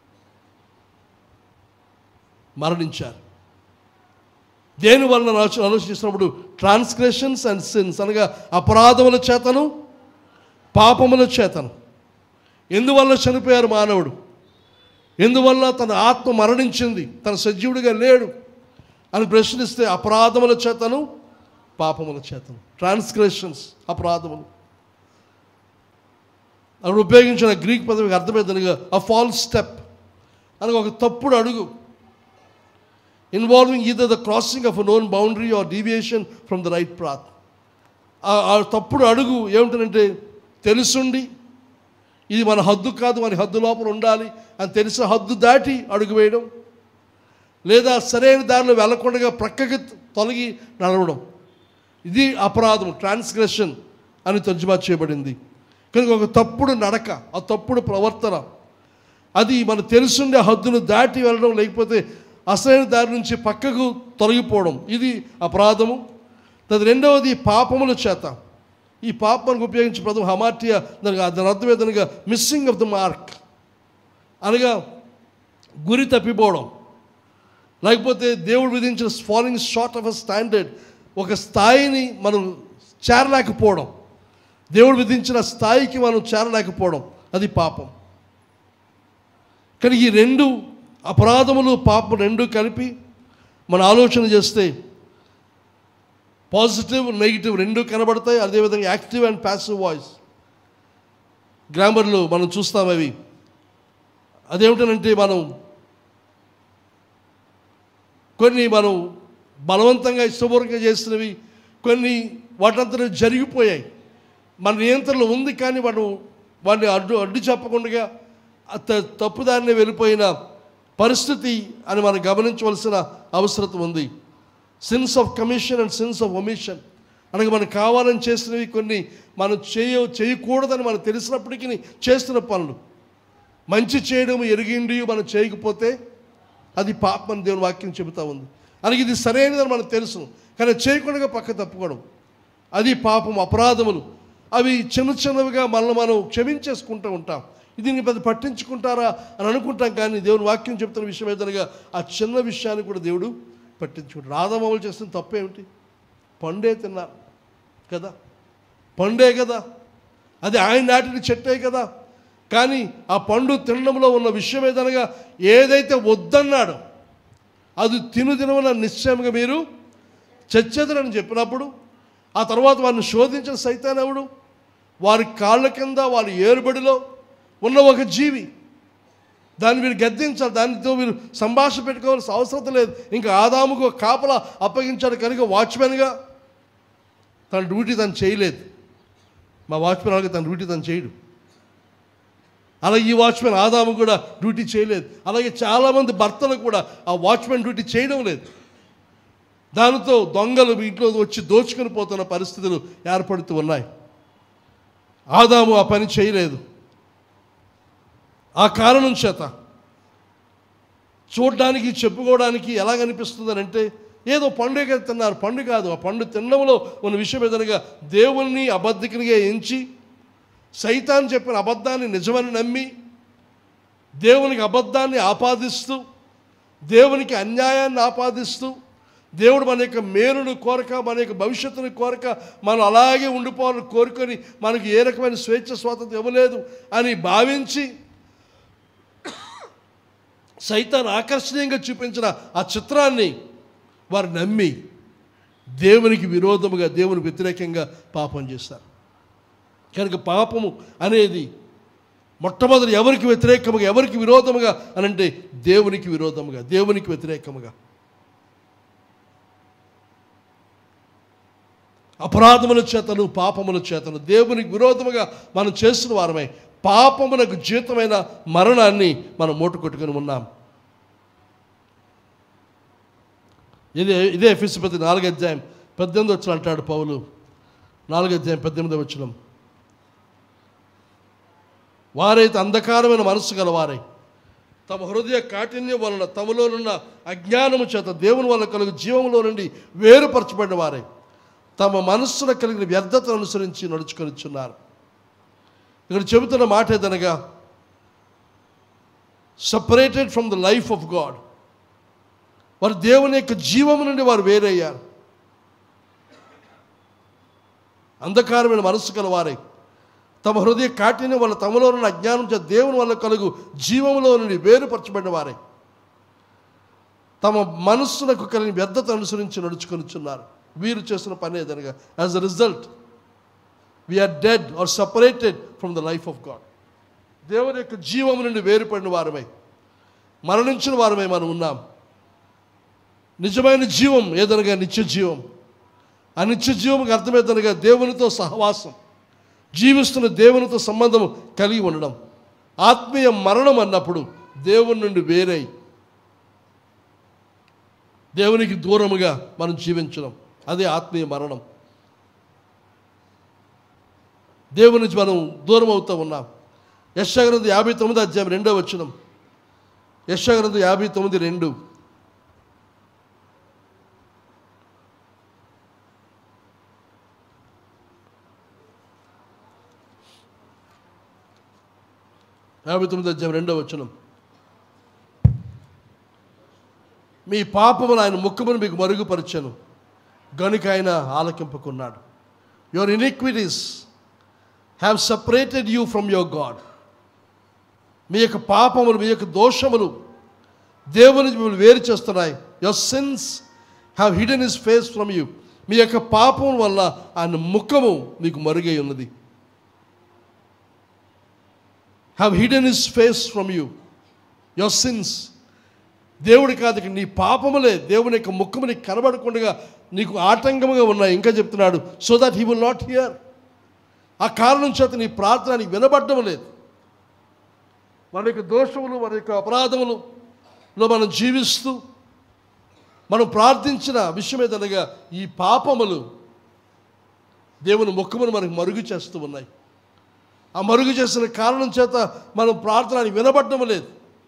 A: మరణించారు దేని వలన ఆలోచన ఆలోచిస్తున్నప్పుడు ట్రాన్స్గ్రెషన్స్ అండ్ సిన్స్ అనగా అపరాధముల చేతను పాపముల చేతను ఎందువల్ల చనిపోయారు మానవుడు ఎందువల్ల తన ఆత్మ మరణించింది తన సజీవుడిగా లేడు అని ప్రశ్నిస్తే అపరాధముల చేతను పాపముల చేతను ట్రాన్స్గ్రెషన్స్ అపరాధములు అక్కడ ఉపయోగించిన గ్రీక్ పదవికి అర్థమైందనగా అ ఫాల్ స్టెప్ అనగా ఒక తప్పుడు అడుగు involving either the crossing of a known boundary or deviation from the right path ఆ తప్పుడు అడుగు ఏమిటంటే తెలుసుండి ఇది మన హద్దు కాదు మన హద్దు లోపల ఉండాలి అని తెలిసిన హద్దు దాటి అడుగు వేయడం లేదా సరైన దారిలో వెళ్ళకుండా ప్రక్కకి తొలగి నడవడం ఇది అపరాధం ట్రాన్స్గ్రెషన్ అని తర్జుమా చేయబడింది కనుక ఒక తప్పుడు నడక ఆ తప్పుడు ప్రవర్తన అది మన తెలుసుండే హద్దును దాటి వెళ్ళడం లేకపోతే అసలైన దారి నుంచి పక్కకు తొలగిపోవడం ఇది అపరాధము తది రెండవది పాపముల చేత ఈ పాపానికి ఉపయోగించే పదం హమాటియా దానికి దాని అర్థం ఏదనగా మిస్సింగ్ ఆఫ్ ద మార్క్ అనగా గురి తప్పిపోవడం లేకపోతే దేవుడు విధించిన falling short of a standard ఒక స్థాయిని మనం చేరలేకపోవడం దేవుడు విధించిన స్థాయికి మనం చేరలేకపోవడం అది పాపం కానీ ఈ రెండు అపరాధములు పాపం రెండు కలిపి మన ఆలోచన చేస్తే పాజిటివ్ నెగిటివ్ రెండు కనబడతాయి అదేవిధంగా యాక్టివ్ అండ్ ప్యాసివ్ వాయిస్ గ్రామర్లో మనం చూస్తాం అవి అదేమిటనంటే మనం కొన్ని మనం బలవంతంగా ఇష్టపూర్వకంగా చేసినవి కొన్ని వాటంతా జరిగిపోయాయి మన నియంత్రణలో ఉంది కానీ వాడు వాడిని అడ్డు అడ్డు చెప్పకుండా త- తప్పుదారిని వెళ్ళిపోయిన పరిస్థితి అని మనం గమనించవలసిన అవసరం ఉంది sins of commission and sins of omission అనగా మనకు కావాలని చేసినవి కొన్ని మనం చేయ చేయకూడదని మనకు తెలిసినప్పటికీ చేస్తున్న పనులు మంచి చేయడం ఎరిగిండి మనం చేయకపోతే అది పాపం అని దేవుని వాక్యం చెబుతా ఉంది అలాగే ఇది సరైనదని మనకు తెలుసు కానీ చేయకుండా పక్క తప్పుకోవడం అది పాపం అపరాధములు అవి చిన్న చిన్నవిగా మనల్ని మనం క్షమించేసుకుంటూ ఉంటాం ఇది నీ పెద్ద పట్టించుకుంటారా అని అనుకుంటాం కానీ దేవుని వాక్యం చెప్తున్న విషయం ఏదనగా ఆ చిన్న విషయాన్ని కూడా దేవుడు పట్టించుకుంటాడు రాధమవులు చేస్తున్న తప్పేమిటి పండే తిన్నారు కదా పండే కదా అది ఆయన నాటిన చెట్టే కదా కానీ ఆ పండు తినడంలో ఉన్న విషయం ఏదనగా ఏదైతే వద్దన్నాడో అది తిను తినవన నిశ్చయంగా మీరు చచ్చెదరని చెప్పినప్పుడు ఆ తర్వాత వారిని శోధించిన సైతాన్ ఎవడు వారి కాళ్ళ కింద వారి ఏరుబడిలో ఉన్న ఒక జీవి దాన్ని మీరు గద్దించాలి దానితో మీరు సంభాషణ పెట్టుకోవాల్సిన అవసరం లేదు ఇంకా ఆదాముకు ఒక కాపలా అప్పగించాడు కనుక వాచ్మెన్గా తన డ్యూటీ తను చేయలేదు మా వాచ్మెన్ అలాగే తన డ్యూటీ తను చేయడు అలాగే ఈ వాచ్మెన్ ఆదాము కూడా డ్యూటీ చేయలేదు అలాగే చాలామంది భర్తలు కూడా ఆ వాచ్మెన్ డ్యూటీ చేయడం లేదు దానితో దొంగలు మీ ఇంట్లో వచ్చి దోచుకొని పోతున్న పరిస్థితులు ఏర్పడుతూ ఉన్నాయి ఆదాము ఆ పని చేయలేదు ఆ కారణం చేత చూడడానికి చెప్పుకోవడానికి ఎలా కనిపిస్తుంది అంటే ఏదో పండుగ తిన్నారు పండు కాదు ఆ పండు తినడంలో ఉన్న విషయం ఏదనగా దేవుణ్ణి అబద్ధికునిగా ఎంచి సైతాన్ చెప్పిన అబద్ధాన్ని నిజమని నమ్మి దేవునికి అబద్ధాన్ని ఆపాదిస్తూ దేవునికి అన్యాయాన్ని ఆపాదిస్తూ దేవుడు మన యొక్క మేలును కోరక మన యొక్క భవిష్యత్తును కోరక మనం అలాగే ఉండిపోవాలని కోరుకొని మనకు ఏ రకమైన స్వేచ్ఛ స్వాతంత్రం ఇవ్వలేదు అని భావించి సైతాన్ ఆకర్షణీయంగా చూపించిన ఆ చిత్రాన్ని వారు నమ్మి దేవునికి విరోధముగా దేవునికి వ్యతిరేకంగా పాపం చేస్తారు కనుక పాపము అనేది మొట్టమొదటి ఎవరికి వ్యతిరేకముగా ఎవరికి విరోధముగా అని అంటే దేవునికి విరోధముగా దేవునికి వ్యతిరేకముగా అపరాధముల చేతను పాపముల చేతను దేవునికి విరోధముగా మనం చేస్తున్న వారమై పాపమునకు జీతమైన మరణాన్ని మనం మూట కొట్టుకొని ఉన్నాం ఇదే ఇదే ఎఫిసిపతి నాలుగు అధ్యాయం పద్దెనిమిది వచ్చిన అంటాడు పౌలు నాలుగు అధ్యాయం పద్దెనిమిది వచ్చిన వారైతే అంధకారమైన మనస్సు గలవారై తమ హృదయ కాఠిన్యం వలన తమలోనున్న అజ్ఞానము చేత దేవుని వల్ల కలుగు జీవంలో నుండి వేరుపరచబడిన వారై తమ మనస్సున కలిగిన వ్యర్థతను అనుసరించి నడుచుకొనిచున్నారు ఇక్కడ చెబుతున్న మాట ఏదనగా separated from the life of God వారు దేవుని యొక్క జీవము నుండి వారు వేరయ్యారు అంధకారమైన మనస్సు కలవారై తమ హృదయ కాటిని వాళ్ళ తమలో ఉన్న అజ్ఞానం చేత దేవుని వల్ల కలుగు జీవములో నుండి వేరుపరచబడిన వారే తమ మనస్సునకు కలిగిన వ్యర్థత అనుసరించి నడుచుకొనిచున్నారు వీరు చేస్తున్న పని ఏదనగా as a result we are dead or separated from the life of God దేవుని యొక్క జీవము నుండి వేరుపడిన వారమై మరణించిన వారమై మనం ఉన్నాం నిజమైన జీవం ఏదనగా నిత్య జీవం ఆ నిత్య జీవంకి అర్థమేదనగా దేవునితో సహవాసం జీవిస్తున్న దేవునితో సంబంధం కలిగి ఉండడం ఆత్మీయ మరణం అన్నప్పుడు దేవుని నుండి వేరై దేవునికి దూరముగా మనం జీవించడం అదే ఆత్మీయ మరణం దేవుని నుంచి మనం దూరం అవుతూ ఉన్నాం యశగ్రంథ యాభై తొమ్మిది అధ్యాయం రెండో వచ్చినం యశగ్రంథ యాభై తొమ్మిది రెండు యాభై తొమ్మిది అధ్యాయం రెండో వచనం మీ పాపమును ఆయన ముఖమును మీకు మరుగుపరిచాను గనుక ఆయన ఆలకింపుకున్నాడు your iniquities have separated you from your God మీ యొక్క పాపములు మీ యొక్క దోషములు దేవుని నుంచి మిమ్మల్ని వేరు చేస్తున్నాయి your sins have hidden his face from you మీ యొక్క పాపం వల్ల ఆయన ముఖము మీకు మరుగై ఉన్నది have hidden his face from you your sins దేవుడి కాదు ఇక నీ పాపములే దేవుని యొక్క ముఖము నీకు కనబడకుండా నీకు ఆటంకముగా ఉన్నాయి ఇంకా చెప్తున్నాడు so that he will not hear ఆ కారణం చేత నీ ప్రార్థన నీకు వినబడడం లేదు మన యొక్క దోషములు మన యొక్క అపరాధములలో మనం జీవిస్తూ మనం ప్రార్థించిన విషయం ఏదనగా ఈ పాపములు దేవుని ముఖమును మనకు మరుగు చేస్తూ ఉన్నాయి ఆ మరుగు చేసిన కారణం చేత మనం ప్రార్థన వినబడడం లేదు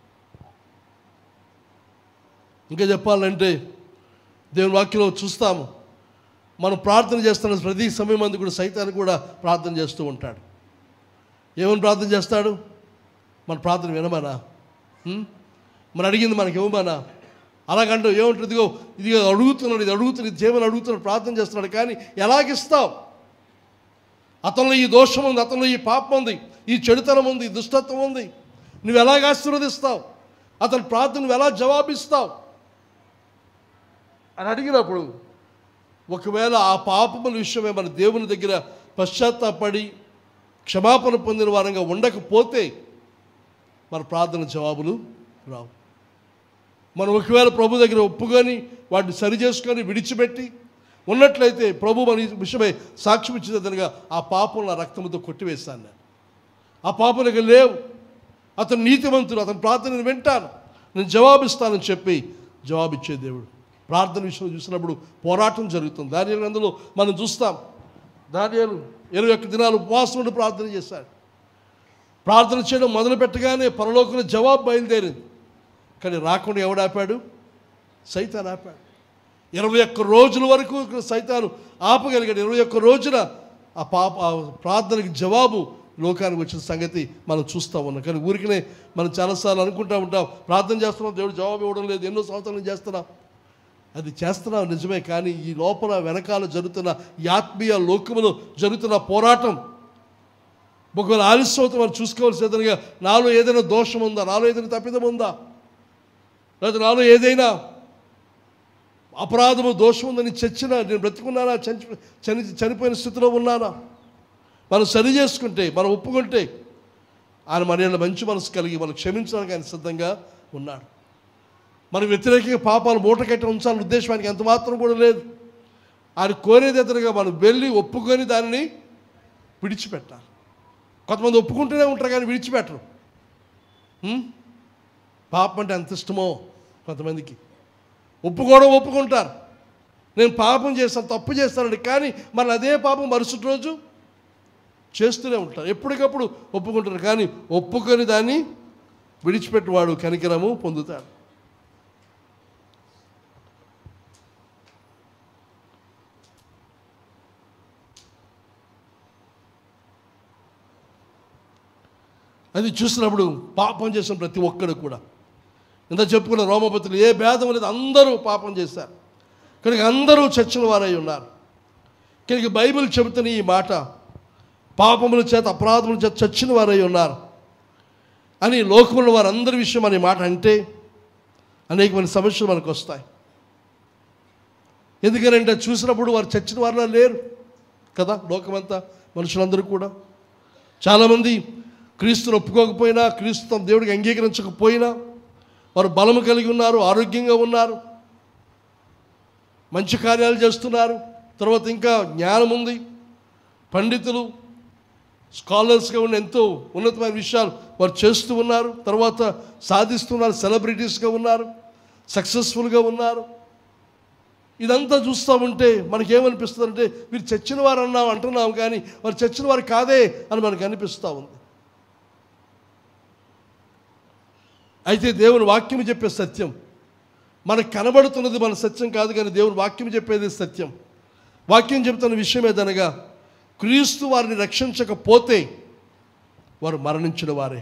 A: ఇంకా చెప్పాలంటే దేవుని వాక్యంలో చూస్తాము మనం ప్రార్థన చేస్తున్న ప్రతి సమయం అందు కూడా సైతాన్ని కూడా ప్రార్థన చేస్తూ ఉంటాడు ఏమని ప్రార్థన చేస్తాడు మన ప్రార్థన వినమనా హ్మ్? మనం అడిగింది మనకి ఇవ్వమనా అలాగంటూ ఏముంటుంది ఇదిగో ఇదిగో అడుగుతున్నాడు ఇది అడుగుతున్నాడు ఇది చేయమని అడుగుతున్నాడు ప్రార్థన చేస్తున్నాడు కానీ ఎలాగిస్తావు అతనిలో ఈ దోషం ఉంది అతనిలో ఈ పాపం ఉంది ఈ చెడుతనం ఉంది ఈ దుష్టత్వం ఉంది నువ్వు ఎలాగ ఆశీర్వదిస్తావు అతని ప్రార్థన నువ్వు ఎలా జవాబిస్తావు అని అడిగినప్పుడు ఒకవేళ ఆ పాపముల విషయమే మన దేవుని దగ్గర పశ్చాత్తాపడి క్షమాపణ పొందిన వారంగా ఉండకపోతే మన ప్రార్థన జవాబులు రావు మనం ఒకవేళ ప్రభు దగ్గర ఒప్పుకొని వాటిని సరి చేసుకొని విడిచిపెట్టి ఉన్నట్లయితే ప్రభు మన ఈ విషయమై సాక్ష్యం ఇచ్చేదనగా ఆ పాపం నా రక్తంతో కొట్టివేస్తాను నేను ఆ పాపం ఇక లేవు అతను నీతివంతుడు అతని ప్రార్థనను వింటాను నేను జవాబిస్తానని చెప్పి జవాబిచ్చే దేవుడు ప్రార్థన విషయం చూసినప్పుడు పోరాటం జరుగుతుంది దాని అందులో మనం చూస్తాం దానియాలు ఇరవై ఒక్క దినాలు ఉపవాసం ఉండి ప్రార్థన చేశాడు ప్రార్థన చేయడం మొదలు పెట్టగానే పరలోకంలో జవాబు బయలుదేరింది కానీ రాకుండా ఎవడు ఆపాడు సైతాన్ ఆపాడు ఇరవై ఒక్క రోజుల వరకు సైతాను ఆపగలిగాడు ఇరవై ఒక్క రోజున ఆ పాప ఆ ప్రార్థనకి జవాబు లోకానికి వచ్చిన సంగతి మనం చూస్తూ ఉన్నాం కానీ ఊరికనే మనం చాలాసార్లు అనుకుంటూ ఉంటాం ప్రార్థన చేస్తున్నాం దేవుడు జవాబు ఇవ్వడం లేదు ఎన్నో సంవత్సరాలు చేస్తున్నాం అది చేస్తున్నాం నిజమే కానీ ఈ లోపల వెనకాల జరుగుతున్న ఈ ఆత్మీయ లోకములో జరుగుతున్న పోరాటం ఒకవేళ ఆలస్యం అవుతుంది మనం చూసుకోవాల్సి ఏదైనా నాలో ఏదైనా దోషం ఉందా నాలో ఏదైనా తప్పిదం ఉందా లేదా నాలో ఏదైనా అపరాధము దోషం ఉందని చచ్చినా నేను బ్రతికున్నానా చని చని చనిపోయిన స్థితిలో ఉన్నానా మనం సరి చేసుకుంటే మనం ఒప్పుకుంటే ఆయన మన ఏళ్ళ మంచి మనసు కలిగి మనం క్షమించడానికి ఆయన సిద్ధంగా ఉన్నాడు మన వ్యతిరేకంగా పాపాలు మూట కట్టి ఉంచాలని ఉద్దేశం ఆయనకి ఎంత మాత్రం కూడా లేదు ఆయన కోరేది ఎదురుగా మనం వెళ్ళి ఒప్పుకొని దానిని విడిచిపెట్టాలి కొంతమంది ఒప్పుకుంటూనే ఉంటారు కానీ విడిచిపెట్టరు హ్మ్? పాపం అంటే ఎంత ఇష్టమో కొంతమందికి ఒప్పుకోవడం ఒప్పుకుంటారు నేను పాపం చేస్తాను తప్పు చేస్తానండి కానీ మన అదే పాపం మరుసటి రోజు చేస్తూనే ఉంటారు ఎప్పటికప్పుడు ఒప్పుకుంటారు కానీ ఒప్పుకొని దాన్ని విడిచిపెట్టువాడు కనికరము పొందుతాడు అది చూసినప్పుడు పాపం చేసిన ప్రతి ఒక్కడు కూడా ఇంత చెప్పుకున్న రోమపతులు ఏ భేదం లేదు అందరూ పాపం చేశారు కనుక అందరూ చచ్చిన వారై ఉన్నారు కనుక బైబిల్ చెబుతున్న ఈ మాట పాపముల చేత అపరాధముల చేత చచ్చిన వారై ఉన్నారు అని లోకంలో వారందరి విషయం అనే మాట అంటే అనేకమైన సమస్యలు మనకు వస్తాయి ఎందుకనంటే చూసినప్పుడు వారు చచ్చిన వారిలో లేరు కదా లోకమంతా మనుషులందరూ కూడా చాలామంది క్రీస్తును ఒప్పుకోకపోయినా క్రీస్తు తమ దేవుడికి అంగీకరించకపోయినా వారు బలము కలిగి ఉన్నారు ఆరోగ్యంగా ఉన్నారు మంచి కార్యాలు చేస్తున్నారు తర్వాత ఇంకా జ్ఞానం ఉంది పండితులు స్కాలర్స్గా ఉన్న ఎంతో ఉన్నతమైన విషయాలు వారు చేస్తూ ఉన్నారు తర్వాత సాధిస్తున్నారు సెలబ్రిటీస్గా ఉన్నారు సక్సెస్ఫుల్గా ఉన్నారు ఇదంతా చూస్తూ ఉంటే మనకేమనిపిస్తుంది అంటే వీరు చచ్చిన వారు అన్నాం అంటున్నాం కానీ వారు చచ్చిన వారు కాదే అని మనకు అనిపిస్తూ ఉంది అయితే దేవుని వాక్యం చెప్పే సత్యం మనకు కనబడుతున్నది మన సత్యం కాదు కానీ దేవుని వాక్యం చెప్పేది సత్యం వాక్యం చెబుతున్న విషయం ఏదనగా క్రీస్తు వారిని రక్షించకపోతే వారు మరణించిన వారే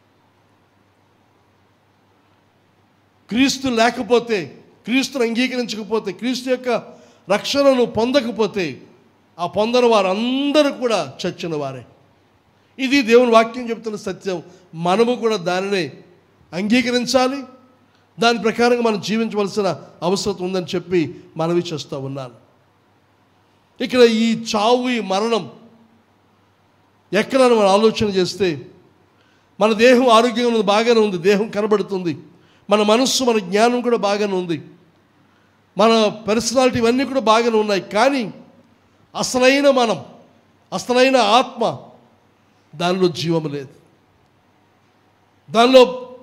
A: క్రీస్తు లేకపోతే క్రీస్తును అంగీకరించకపోతే క్రీస్తు యొక్క రక్షణను పొందకపోతే ఆ పొందని వారందరూ కూడా చచ్చిన వారే ఇది దేవుని వాక్యం చెబుతున్న సత్యం మనము కూడా దానిని అంగీకరించాలి దాని ప్రకారంగా మనం జీవించవలసిన అవసరం ఉందని చెప్పి మనవి చేస్తూ ఉన్నాను ఇక్కడ ఈ చావు ఈ మరణం ఎక్కడ మనం ఆలోచన చేస్తే మన దేహం ఆరోగ్యంగా ఉంది బాగానే ఉంది దేహం కనబడుతుంది మన మనస్సు మన జ్ఞానం కూడా బాగానే ఉంది మన పర్సనాలిటీ ఇవన్నీ కూడా బాగానే ఉన్నాయి కానీ అసలైన మనం అసలైన ఆత్మ దానిలో జీవం లేదు దానిలో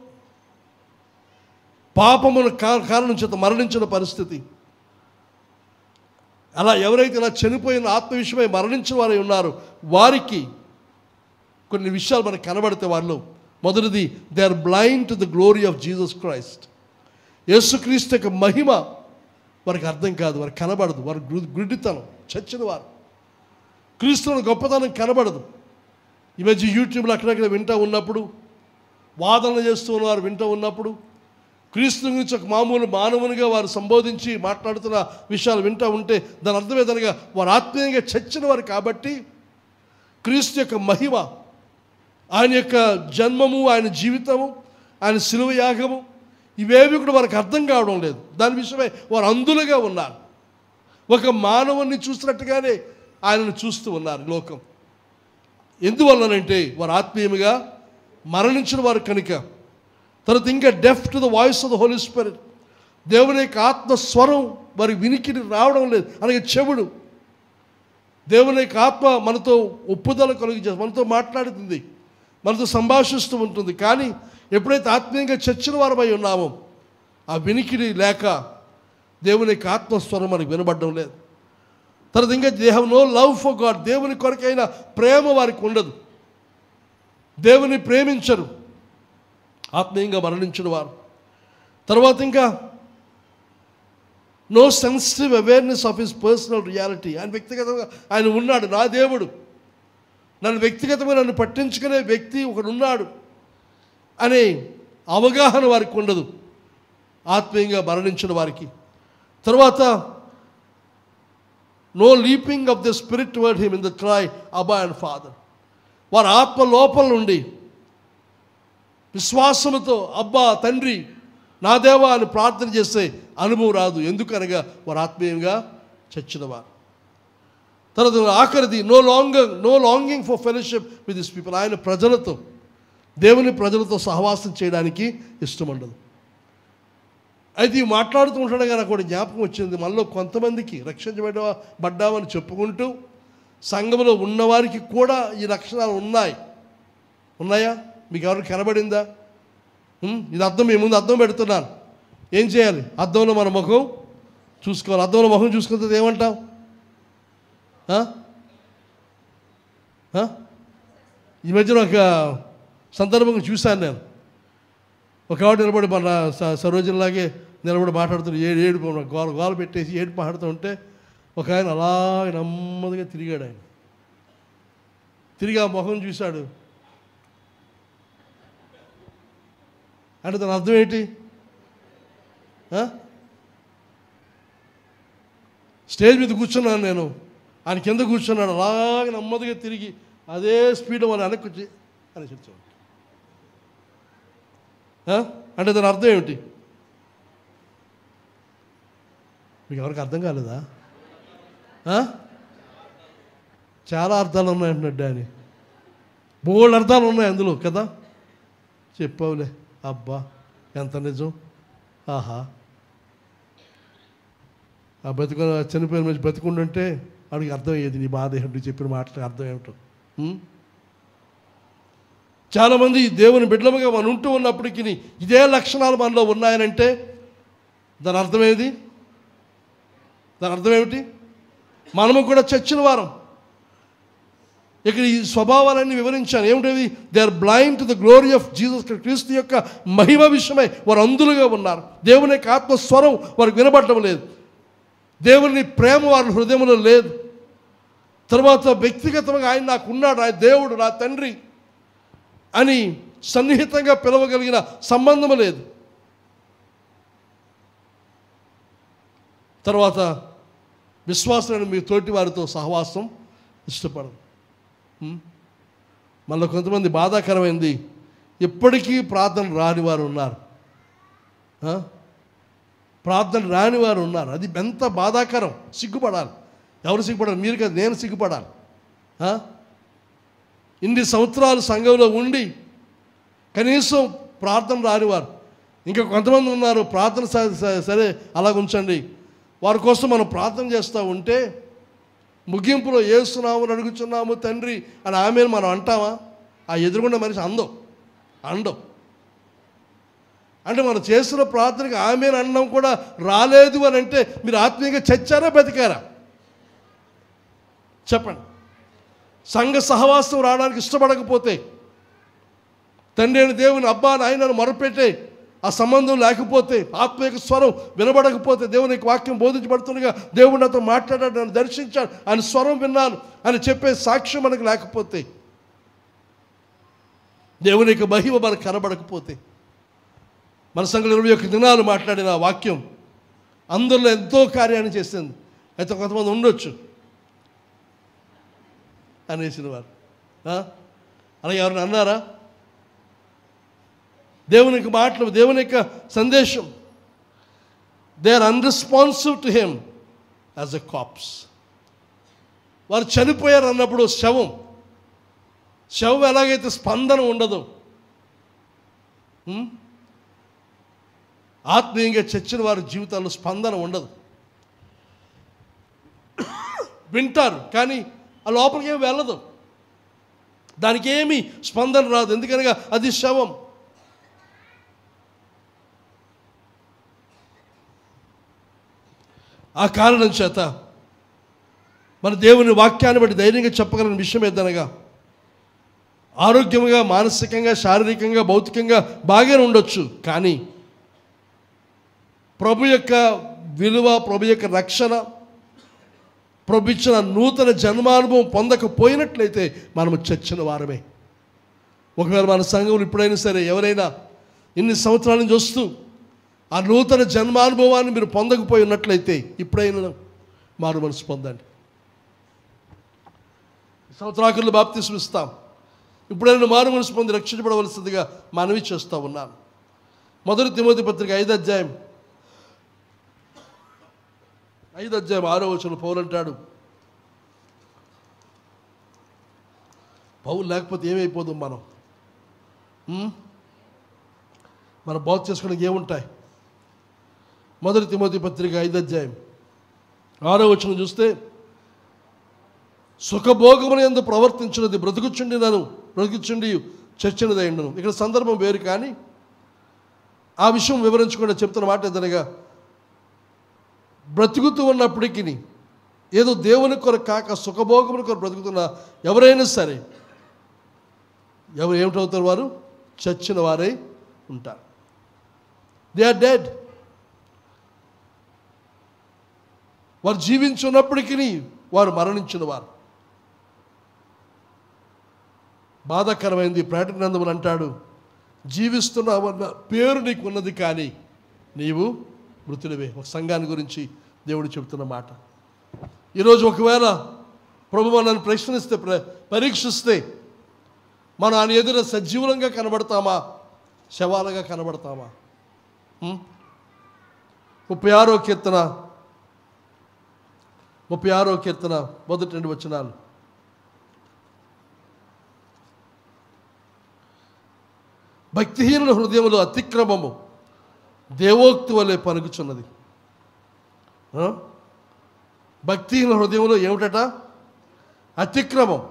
A: పాపమును కా- కారణం చేత మరణించిన పరిస్థితి అలా ఎవరైతే ఇలా చనిపోయిన ఆత్మ విషయమై మరణించిన వారై ఉన్నారో వారికి కొన్ని విషయాలు మనకు కనబడితే వాళ్ళు మొదటిది they are blind to the glory of Jesus Christ యేసుక్రీస్తు యొక్క మహిమ వారికి అర్థం కాదు వారికి కనబడదు వారి గు- గుడ్డితనం చచ్చిన వారు క్రీస్తుని గొప్పతనం కనబడదు ఈ మధ్య యూట్యూబ్లో అక్కడక్కడ వింటూ ఉన్నప్పుడు వాదనలు చేస్తూ ఉన్నవారు వింటూ ఉన్నప్పుడు క్రీస్తు గురించి ఒక మామూలు మానవునిగా వారు సంబోధించి మాట్లాడుతున్న విషయాలు వింటూ ఉంటే దాని అర్థం ఏదనగా వారు ఆత్మీయంగా చచ్చిన వారు కాబట్టి క్రీస్తు యొక్క మహిమ ఆయన యొక్క జన్మము ఆయన జీవితము ఆయన శిలువ యాగము ఇవేవి కూడా వారికి అర్థం కావడం లేదు దాని విషయమై వారు అందులుగా ఉన్నారు ఒక మానవుని చూసినట్టుగానే ఆయనను చూస్తూ ఉన్నారు లోకం ఎందువల్లనంటే వారు ఆత్మీయముగా మరణించిన వారు కనుక తర్వాత ఇంకా deaf to the voice of the Holy Spirit దేవుని యొక్క ఆత్మ స్వరం వారి వినికిడి రావడం లేదు అలాగే చెవుడు దేవుని యొక్క ఆత్మ మనతో ఒప్పుదల కలుగు చేస్తుంది మనతో మాట్లాడుతుంది మనతో సంభాషిస్తూ ఉంటుంది కానీ ఎప్పుడైతే ఆత్మీయంగా చచ్చిన వారమై ఉన్నామో ఆ వినికిడి లేక దేవుని యొక్క ఆత్మస్వరం మనకు వినబడడం లేదు తర్వాత ఇంకా they have no love for God దేవుని కొరకైన ప్రేమ వారికి ఉండదు దేవుని ప్రేమించరు ఆత్మీయంగా మరణించిన వారు తర్వాత ఇంకా no sensitive awareness of his personal reality ఆయన వ్యక్తిగతంగా ఆయన ఉన్నాడు నా దేవుడు నన్ను వ్యక్తిగతంగా నన్ను పట్టించుకునే వ్యక్తి ఒకడు ఉన్నాడు అనే అవగాహన వారికి ఉండదు ఆత్మీయంగా మరణించిన వారికి తర్వాత no leaping of the spirit word him in the cry Abba and Father వారి ఆత్మ లోపల నుండి విశ్వాసముతో అబ్బా తండ్రి నా దేవా అని ప్రార్థన చేస్తే అనుభవం రాదు ఎందుకనగా వారు ఆత్మీయంగా చచ్చినవారు తర్వాత ఆఖరిది no longer no longing for fellowship with this people ఆయన ప్రజలతో దేవుని ప్రజలతో సహవాసం చేయడానికి ఇష్టం ఉండదు అయితే ఇవి మాట్లాడుతూ ఉండగా నాకు ఒకటి జ్ఞాపకం వచ్చింది మనలో కొంతమందికి రక్షించబడ్డ పడ్డామని చెప్పుకుంటూ సంఘంలో ఉన్నవారికి కూడా ఈ లక్షణాలు ఉన్నాయి ఉన్నాయా మీకు ఎవరు కనబడిందా ఉమ్, ఇది అర్థం మీ ముందు అర్థం పెడుతున్నాను ఏం చేయాలి అద్దంలో మన ముఖం చూసుకోవాలి అద్దంలో ముఖం చూసుకుంటే ఏమంటాం ఆ? ఆ? ఈ మధ్యన ఒక సందర్భంగా చూశాను నేను ఒక ఆవిడ నిలబడి మన స- సరోజనలాగే నిలబడి మాట్లాడుతూ ఏడు ఏడు గోల గోల పెట్టేసి ఏడు మాట్లాడుతూ ఉంటే ఒక ఆయన అలా నెమ్మదిగా తిరిగాడు ఆయన తిరిగి ఆ ముఖం చూశాడు అంటే దాని అర్థం ఏంటి ఆ? స్టేజ్ మీద కూర్చున్నాను నేను ఆయన కింద కూర్చున్నాడు అలాగే నెమ్మదిగా తిరిగి అదే స్పీడ్ మన వెనక్కి వచ్చి అని చెప్పాను ఆ? అంటే దాని అర్థం ఏమిటి మీకు ఎవరికి అర్థం కాలేదా ఆ? చాలా అర్థాలు ఉన్నాయి అంటున్నాడు డాని బోల్డ్ అర్థాలు ఉన్నాయి అందులో కదా చెప్పావులే అబ్బా ఎంత నిజం ఆహా ఆ బతుకు చనిపోయిన మనిషి బతుకుంటుంటే వాడికి అర్థమయ్యేది నీ బాధ ఏమిటి చెప్పిన మాటలకు అర్థం ఏమిటో ఉం? చాలామంది దేవుని బిడ్డలుగా మనం ఉంటూ ఉన్నప్పటికీ ఇదే లక్షణాలు మనలో ఉన్నాయనంటే దాని అర్థం ఏది దాని అర్థం ఏమిటి మనము కూడా చచ్చిన వారం ఇక్కడ ఈ స్వభావాలన్నీ వివరించాను ఏమిటది they are blind to the glory of Jesus క్రీస్తు యొక్క మహిమ విషయమై వారు అందులుగా ఉన్నారు దేవుని యొక్క ఆత్మస్వరం వారికి వినబడటం లేదు దేవుని ప్రేమ వారి హృదయంలో లేదు తర్వాత వ్యక్తిగతంగా ఆయన నాకు ఉన్నాడు ఆయన దేవుడు నా తండ్రి అని సన్నిహితంగా పిలవగలిగిన సంబంధం లేదు తర్వాత విశ్వాసమైన మీ తోటి వారితో సహవాసం ఇష్టపడదు ఉం? మళ్ళీ కొంతమంది బాధాకరమైంది ఇప్పటికీ ప్రార్థన రాని వారు ఉన్నారు ఆ? ప్రార్థన రాని వారు ఉన్నారు అది ఎంత బాధాకరం సిగ్గుపడాలి ఎవరు సిగ్గుపడాలి మీరు కదా నేను సిగ్గుపడాలి ఆ? ఇన్ని సంవత్సరాలు సంఘంలో ఉండి కనీసం ప్రార్థన రానివారు ఇంకా కొంతమంది ఉన్నారు ప్రార్థన స- స- సరే అలాగ ఉంచండి వారి కోసం మనం ప్రార్థన చేస్తూ ఉంటే ముగింపులో ఏస్తున్నాము అడుగుచున్నాము తండ్రి అని ఆమె మనం అంటామా ఆ ఎదురుగుండా మనిషి అందం అండం అంటే మనం చేస్తున్న ప్రార్థనకి ఆమె అనడం కూడా రాలేదు అని అంటే మీరు ఆత్మీయంగా చచ్చారా బతికారా చెప్పండి సంఘ సహవాసం రావడానికి ఇష్టపడకపోతే తండ్రి అయిన దేవుని అబ్బా నాయనను మొరపెట్టే ఆ సంబంధం లేకపోతే ఆత్మీయ స్వరం వినబడకపోతే దేవుని యొక్క వాక్యం బోధించబడుతుండగా దేవుడు నాతో మాట్లాడాడు నన్ను దర్శించాడు ఆయన స్వరం విన్నాను అని చెప్పే సాక్ష్యం మనకు లేకపోతే దేవుని యొక్క మహిమ మనకు కనబడకపోతే మన సంఘంలో ఇరవై ఒక్క దినాలు మాట్లాడిన ఆ వాక్యం అందరిలో ఎంతో కార్యాన్ని చేసింది అయితే కొంతమంది ఉండొచ్చు అనేసిన వారు ఆ? అలాగే ఎవరిని అన్నారా దేవుని యొక్క మాటలు దేవుని యొక్క సందేశం they are unresponsive to him as a corpse వారు చనిపోయారు అన్నప్పుడు శవం శవం ఎలాగైతే స్పందన ఉండదు ఉం? ఆత్మీయంగా చచ్చిన వారి జీవితాల్లో స్పందన ఉండదు వింటారు కానీ ఆ లోపలికి ఏమి వెళ్ళదు దానికి ఏమి స్పందన రాదు ఎందుకనగా అది శవం ఆ కారణం చేత మన దేవుని వాక్యాన్ని బట్టి ధైర్యంగా చెప్పగలిగిన విషయం ఏదనగా ఆరోగ్యంగా మానసికంగా శారీరకంగా భౌతికంగా బాగానే ఉండొచ్చు కానీ ప్రభు యొక్క విలువ ప్రభు యొక్క రక్షణ ప్రభు ఇచ్చిన నూతన జన్మానుభవం పొందకపోయినట్లయితే మనము చచ్చిన వారమే ఒకవేళ మన సంఘంలో ఇప్పుడైనా సరే ఎవరైనా ఇన్ని సంవత్సరాల నుంచి వస్తూ ఆ నూతన జన్మానుభవాన్ని మీరు పొందకపోయి ఉన్నట్లయితే ఇప్పుడైనా మారు మనసు పొందండి సంవత్సరాకుల్లో బాప్తిస్మ ఇస్తాం ఇప్పుడైనా మారు మనసు పొంది రక్షించబడవలసిందిగా మనవి చేస్తూ ఉన్నాను మొదటి తిమోతి పత్రిక ఐదు అధ్యాయం ఐదు అధ్యాయం ఆరో వచనం పౌలు అంటాడు పౌలు లేకపోతే ఏమైపోదు మనం ఉం? మనం బాగు చేసుకోవడానికి ఏముంటాయి మొదటి తిమోతి పత్రిక ఐదు అధ్యాయం ఆరో వచనం చూస్తే సుఖభోగమున ఎందు ప్రవర్తించినది బ్రతుకుచుండి నన్ను బ్రతుకుచుండి చచ్చినదైండును ఇక్కడ సందర్భం వేరు కానీ ఆ విషయం వివరించకుండా చెప్తున్న మాట ఏదనగా బ్రతుకుతూ ఉన్నప్పటికీ ఏదో దేవుని కొరకు కాక సుఖభోగముని కొరకు బ్రతుకుతున్న ఎవరైనా సరే ఎవరు ఏమిటవుతారు వారు చచ్చిన వారై ఉంటారు దే ఆర్ డెడ్ వారు జీవించున్నప్పటికీ వారు మరణించిన వారు బాధాకరమైంది ప్రకటనందములు అంటాడు జీవిస్తున్నావన్న పేరు నీకు ఉన్నది కానీ నీవు మృతుడివే ఒక సంఘాన్ని గురించి దేవుడు చెబుతున్న మాట ఈరోజు ఒకవేళ ప్రభు మనల్ని ప్రశ్నిస్తే ప్ర- పరీక్షిస్తే మనం ఆయన ఎదుర సజీవులంగా కనబడతామా శవాలుగా కనబడతామా ఉం? ముప్పై ఆరో కీర్తన ముప్పై ఆరో కీర్తన మొదటి రెండు వచనాలు భక్తిహీనుల హృదయములో అతిక్రమము దేవోక్తి వలె పలుకుచున్నది ఆ? భక్తిహీనుల హృదయంలో ఏమిటట అతిక్రమం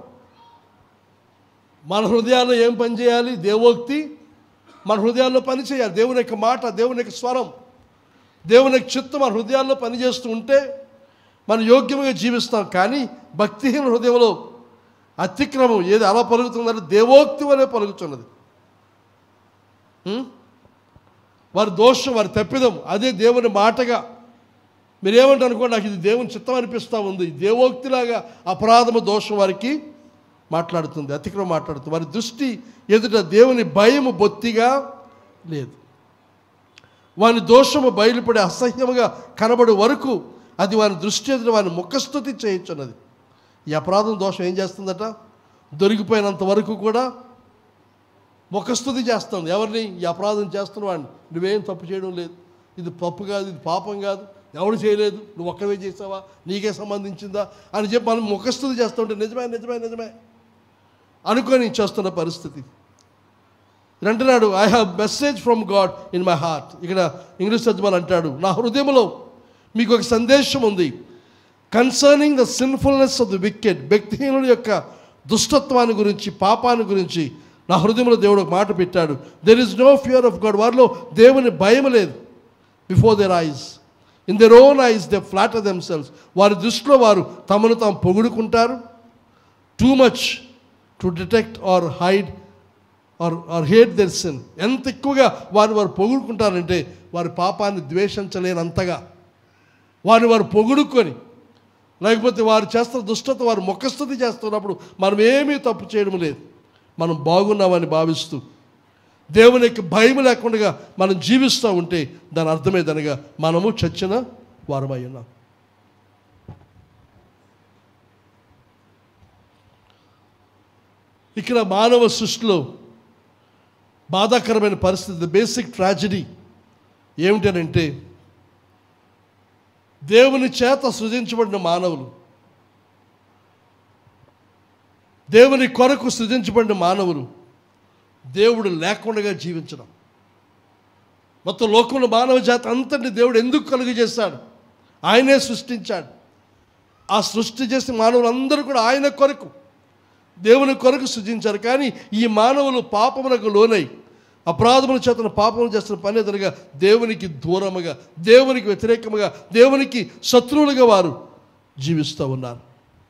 A: మన హృదయాల్లో ఏం పని చేయాలి దేవోక్తి మన హృదయాల్లో పని చేయాలి దేవుని యొక్క మాట దేవుని యొక్క స్వరం దేవుని యొక్క చిత్తం మన హృదయాల్లో పనిచేస్తూ ఉంటే మనం యోగ్యంగా జీవిస్తాం కానీ భక్తిహీన హృదయంలో అతిక్రమం ఏది అలా పలుకుతుందంటే దేవోక్తి వలె పలుకుతున్నది ఉం? వారి దోషం వారి తప్పిదం అదే దేవుని మాటగా మీరేమంటారు అనుకోండి నాకు ఇది దేవుని చిత్తం అనిపిస్తూ ఉంది దేవోక్తిలాగా అపరాధము దోషం వారికి మాట్లాడుతుంది అతిక్రమం మాట్లాడుతుంది వారి దృష్టి ఎదుట దేవుని భయము బొత్తిగా లేదు వాని దోషము బయలుపడి అసహ్యముగా కనబడే వరకు అది వాని దృష్టి ఎదుట వాని ముఖస్థుతి చేయించున్నది ఈ అపరాధం దోషం ఏం చేస్తుందట దొరికిపోయినంత వరకు కూడా ముఖస్థుతి చేస్తుంది ఎవరిని ఈ అపరాధం చేస్తున్న వాడిని నువ్వేం తప్పు చేయడం లేదు ఇది తప్పు కాదు ఇది పాపం కాదు ఎవడు చేయలేదు నువ్వు ఒక్కవే చేసావా నీకే సంబంధించిందా అని చెప్పి మనం ముఖస్థుతి చేస్తుంటే నిజమే నిజమే నిజమే అనుకొని చేస్తున్న పరిస్థితి ఈయన అంటున్నాడు I have message from God in my heart ఇక్కడ ఇంగ్లీష్ తర్జుమాన్ అంటాడు నా హృదయంలో మీకు ఒక సందేశం ఉంది concerning the sinfulness of the wicked వ్యక్తిహీనుల యొక్క దుష్టత్వాన్ని గురించి పాపాన్ని గురించి నా హృదయంలో దేవుడు ఒక మాట పెట్టాడు there is no fear of God వారిలో దేవుని భయం లేదు before their eyes in their own eyes they flatter themselves వారి దృష్టిలో వారు తమను తాము పొగుడుకుంటారు too much to detect or hide or or hate their sin ఎంత ఎక్కువగా వారు వారు పొగుడుకుంటారంటే వారి పాపాన్ని ద్వేషించలేనంతగా వారిని వారు పొగుడుకొని లేకపోతే వారు చేస్తున్న దుష్టత వారు మొక్కస్థుతి చేస్తున్నప్పుడు మనం ఏమీ తప్పు చేయడం లేదు మనం బాగున్నామని భావిస్తూ దేవుని యొక్క భయం లేకుండా మనం జీవిస్తూ ఉంటే దాని అర్థమేదనగా మనము చచ్చిన వారమై ఉన్నాం ఇక్కడ మానవ సృష్టిలో బాధాకరమైన పరిస్థితి బేసిక్ ట్రాజడీ ఏమిటనంటే దేవుని చేత సృజించబడిన మానవులు దేవుని కొరకు సృజించబడిన మానవులు దేవుడు లేకుండా జీవించడం మొత్తం లోకంలో మానవ జాతి అంతటిని దేవుడు ఎందుకు కలుగు చేశాడు ఆయనే సృష్టించాడు ఆ సృష్టి చేసిన మానవులందరూ కూడా ఆయన కొరకు దేవుని కొరకు సృజించారు కానీ ఈ మానవులు పాపమునకు లోనై అపరాధముల చేతన పాపములు చేస్తున్న పని ఎదురుగా దేవునికి దూరముగా దేవునికి వ్యతిరేకముగా దేవునికి శత్రువులుగా వారు జీవిస్తూ ఉన్నారు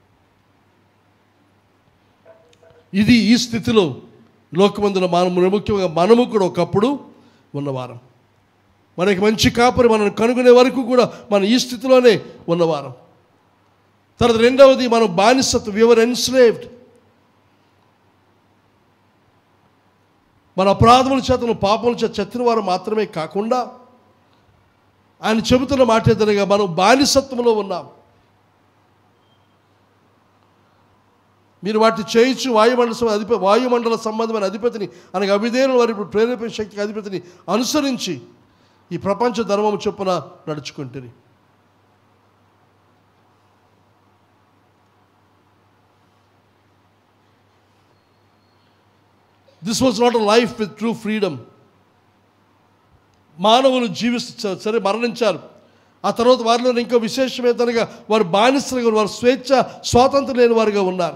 A: ఇది ఈ స్థితిలో లోకమందుల మనము ముఖ్యంగా మనము కూడా ఒకప్పుడు ఉన్నవారం మనకి మంచి కాపరి మనల్ని కనుగొనే వరకు కూడా మనం ఈ స్థితిలోనే ఉన్నవారం తర్వాత రెండవది మనం బానిసత్వం వివర్ ఎన్స్లేవ్డ్ మన అపరాధముల చేతను పాపముల చేత చచ్చిన వారు మాత్రమే కాకుండా ఆయన చెబుతున్న మాట ఎదురుగా మనం బానిసత్వంలో ఉన్నాం మీరు వాటిని చేయించు వాయుమండల అధిప వాయుమండల సంబంధమైన అధిపతిని అనగా అవిధేయులు వారి ఇప్పుడు ప్రేరేపణ శక్తికి అధిపతిని అనుసరించి ఈ ప్రపంచ ధర్మము చొప్పున నడుచుకుంటుంది this was not a life with true freedom మానవులు జీవిస్తారు సరే మరణించారు ఆ తర్వాత వారిలో ఇంకో విశేషం ఏంటనగా వారు బానిసలుగా వారు స్వేచ్ఛ స్వాతంత్రం లేని వారుగా ఉన్నారు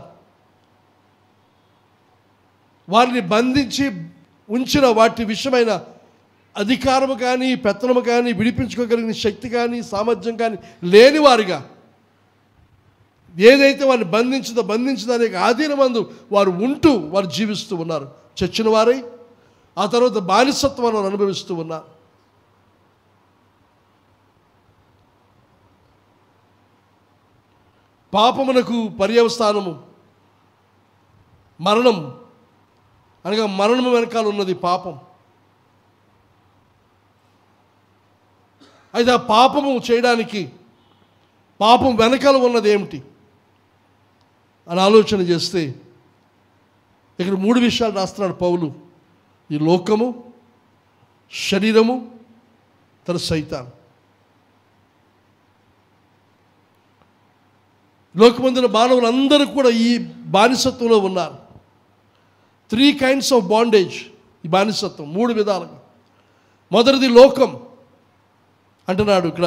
A: వారిని బంధించి ఉంచిన వాటి విషయమైన అధికారము కానీ పెత్తనము కానీ విడిపించుకోగలిగిన శక్తి కానీ సామర్థ్యం కానీ లేని వారిగా ఏదైతే వారిని బంధించిందో బంధించిందో అనే ఆధీనమందు వారు ఉంటూ వారు జీవిస్తూ ఉన్నారు చచ్చిన వారై ఆ తర్వాత బానిసత్వాన్ని వారు అనుభవిస్తూ ఉన్నారు పాపమునకు పర్యవస్థానము మరణం అనగా మరణము వెనకాల ఉన్నది పాపం అయితే ఆ పాపము చేయడానికి పాపం వెనకాల ఉన్నది ఏమిటి అని ఆలోచన చేస్తే ఇక్కడ మూడు విషయాలు రాస్తున్నాడు పౌలు ఈ లోకము శరీరము తన సైతాన్ లోకమందున మానవులందరూ కూడా ఈ బానిసత్వంలో ఉన్నారు త్రీ కైండ్స్ ఆఫ్ బాండేజ్ ఈ బానిసత్వం మూడు విధాలుగా మొదటిది లోకం అంటున్నాడు ఇక్కడ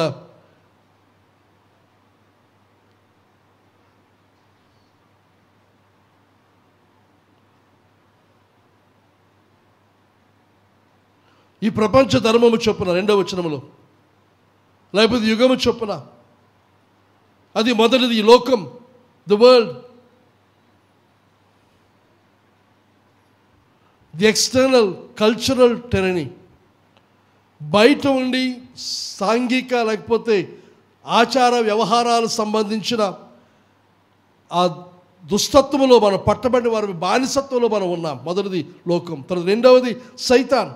A: ఈ ప్రపంచ ధర్మము చొప్పున రెండవ వచనములో లేకపోతే యుగము చొప్పున అది మొదటిది ఈ లోకం the world the external cultural tyranny బయట ఉండి సాంఘిక లేకపోతే ఆచార వ్యవహారాలకు సంబంధించిన ఆ దుస్తత్వంలో మనం పట్టబడిన వారి బానిసత్వంలో మనం ఉన్నాం మొదటిది లోకం తర్వాత రెండవది సైతాన్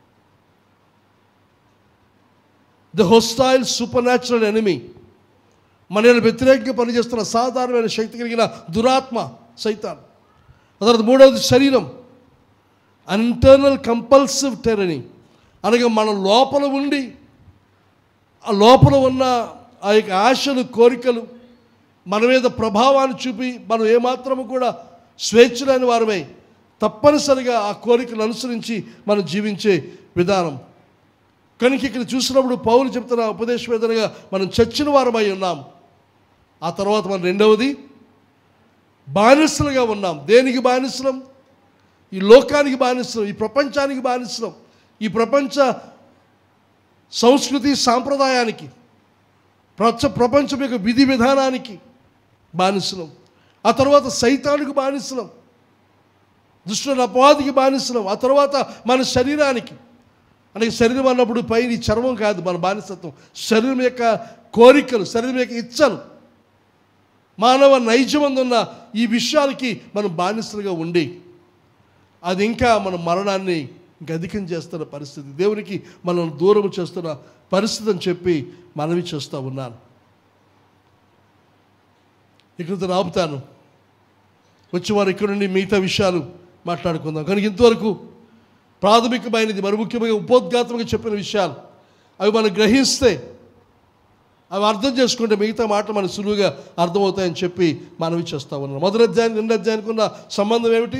A: the hostile supernatural enemy మనల్ని వ్యతిరేకంగా పనిచేస్తున్న సాధారణమైన శక్తి కలిగిన దురాత్మ సైతాన్ ఆ తర్వాత మూడవది శరీరం ఇంటర్నల్ కంపల్సివ్ టెరనీ అనగా మన లోపల ఉండి ఆ లోపల ఉన్న ఆ యొక్క ఆశలు కోరికలు మన మీద ప్రభావాన్ని చూపి మనం ఏమాత్రము కూడా స్వేచ్ఛ లేని వారమై తప్పనిసరిగా ఆ కోరికను అనుసరించి మనం జీవించే విధానం కనుక ఇక్కడ చూసినప్పుడు పౌలు చెప్తున్న ఉపదేశం ఏదనగా మనం చచ్చిన వారమై ఉన్నాం ఆ తర్వాత మనం రెండవది బానిసలుగా ఉన్నాం దేనికి బానిసలం ఈ లోకానికి బానిసలం ఈ ప్రపంచానికి బానిసలం ఈ ప్రపంచ సంస్కృతి సాంప్రదాయానికి ప్రపంచ ప్రపంచం యొక్క విధి విధానానికి బానిసలం ఆ తర్వాత సైతానికి బానిసలం దుష్టుల అపవాదికి బానిసలం ఆ తర్వాత మన శరీరానికి అంటే శరీరం అన్నప్పుడు పైన ఈ చర్మం కాదు మన బానిసత్వం శరీరం యొక్క కోరికలు శరీరం యొక్క ఇచ్చలు మానవ నైజమందున్న ఈ విషయాలకి మనం బానిసలుగా ఉండి అది ఇంకా మన మరణాన్ని ఇంకా అధికం చేస్తున్న పరిస్థితి దేవునికి మనం దూరం చేస్తున్న పరిస్థితి అని చెప్పి మనవి చేస్తూ ఉన్నాను ఇక్కడితో ఆపుతాను వచ్చేవారు ఇక్కడ నుండి మిగతా విషయాలు మాట్లాడుకుందాం కనుక ఇంతవరకు ప్రాథమికమైనది మరి ముఖ్యమైన ఉపోద్ఘాతంగా చెప్పిన విషయాలు అవి మనం గ్రహిస్తే అవి అర్థం చేసుకుంటే మిగతా మాటలు మనకు సులువుగా అర్థమవుతాయని చెప్పి మనవి చేస్తూ ఉన్నాం మొదటి అధ్యాయం రెండు అధ్యాయానికి ఉన్న సంబంధం ఏమిటి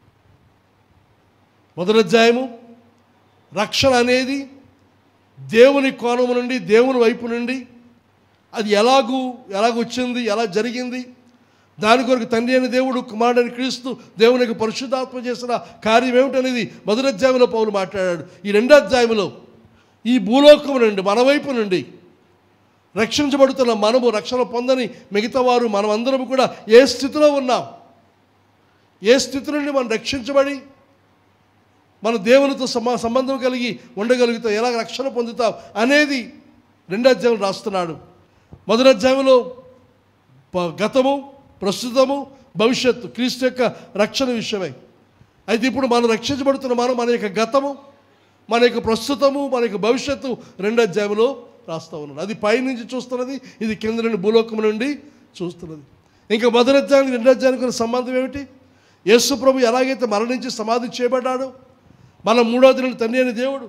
A: మొదటి అధ్యాయము రక్షణ అనేది దేవుని కోణము నుండి దేవుని వైపు నుండి అది ఎలాగూ ఎలాగొచ్చింది ఎలా జరిగింది దాని కొరకు తండ్రి అయిన దేవుడు కుమారుడని క్రీస్తు దేవుని యొక్క పరిశుద్ధాత్మ చేసిన కార్యం ఏమిటనేది మొదటి అధ్యాయంలో పౌలు మాట్లాడాడు ఈ రెండో అధ్యాయంలో ఈ భూలోకం నుండి మన వైపు నుండి రక్షించబడుతున్న మనము రక్షణ పొందని మిగతా వారు మనమందరం కూడా ఏ స్థితిలో ఉన్నాం ఏ స్థితి నుండి మనం రక్షించబడి మనం దేవునితో సమా సంబంధం కలిగి ఉండగలుగుతాం ఎలా రక్షణ పొందుతాం అనేది రెండో అధ్యాయం రాస్తున్నాడు మొదటి అధ్యాయంలో ప- గతము ప్రస్తుతము భవిష్యత్తు క్రీస్తు యొక్క రక్షణ విషయమై అయితే ఇప్పుడు మనం రక్షించబడుతున్న మనం మన యొక్క గతము మన యొక్క ప్రస్తుతము మన యొక్క భవిష్యత్తు రెండు అధ్యాయంలో రాస్తా ఉన్నాడు అది పైనుంచి చూస్తున్నది ఇది కింద నుండి భూలోకం నుండి చూస్తున్నది ఇంకా మొదటి అధ్యాయానికి రెండు అధ్యాయానికి ఉన్న సంబంధం ఏమిటి యేసు ప్రభు ఎలాగైతే మరణించి సమాధి చేయబడ్డాడో మన మూడో దిన తండ్రి అయిన దేవుడు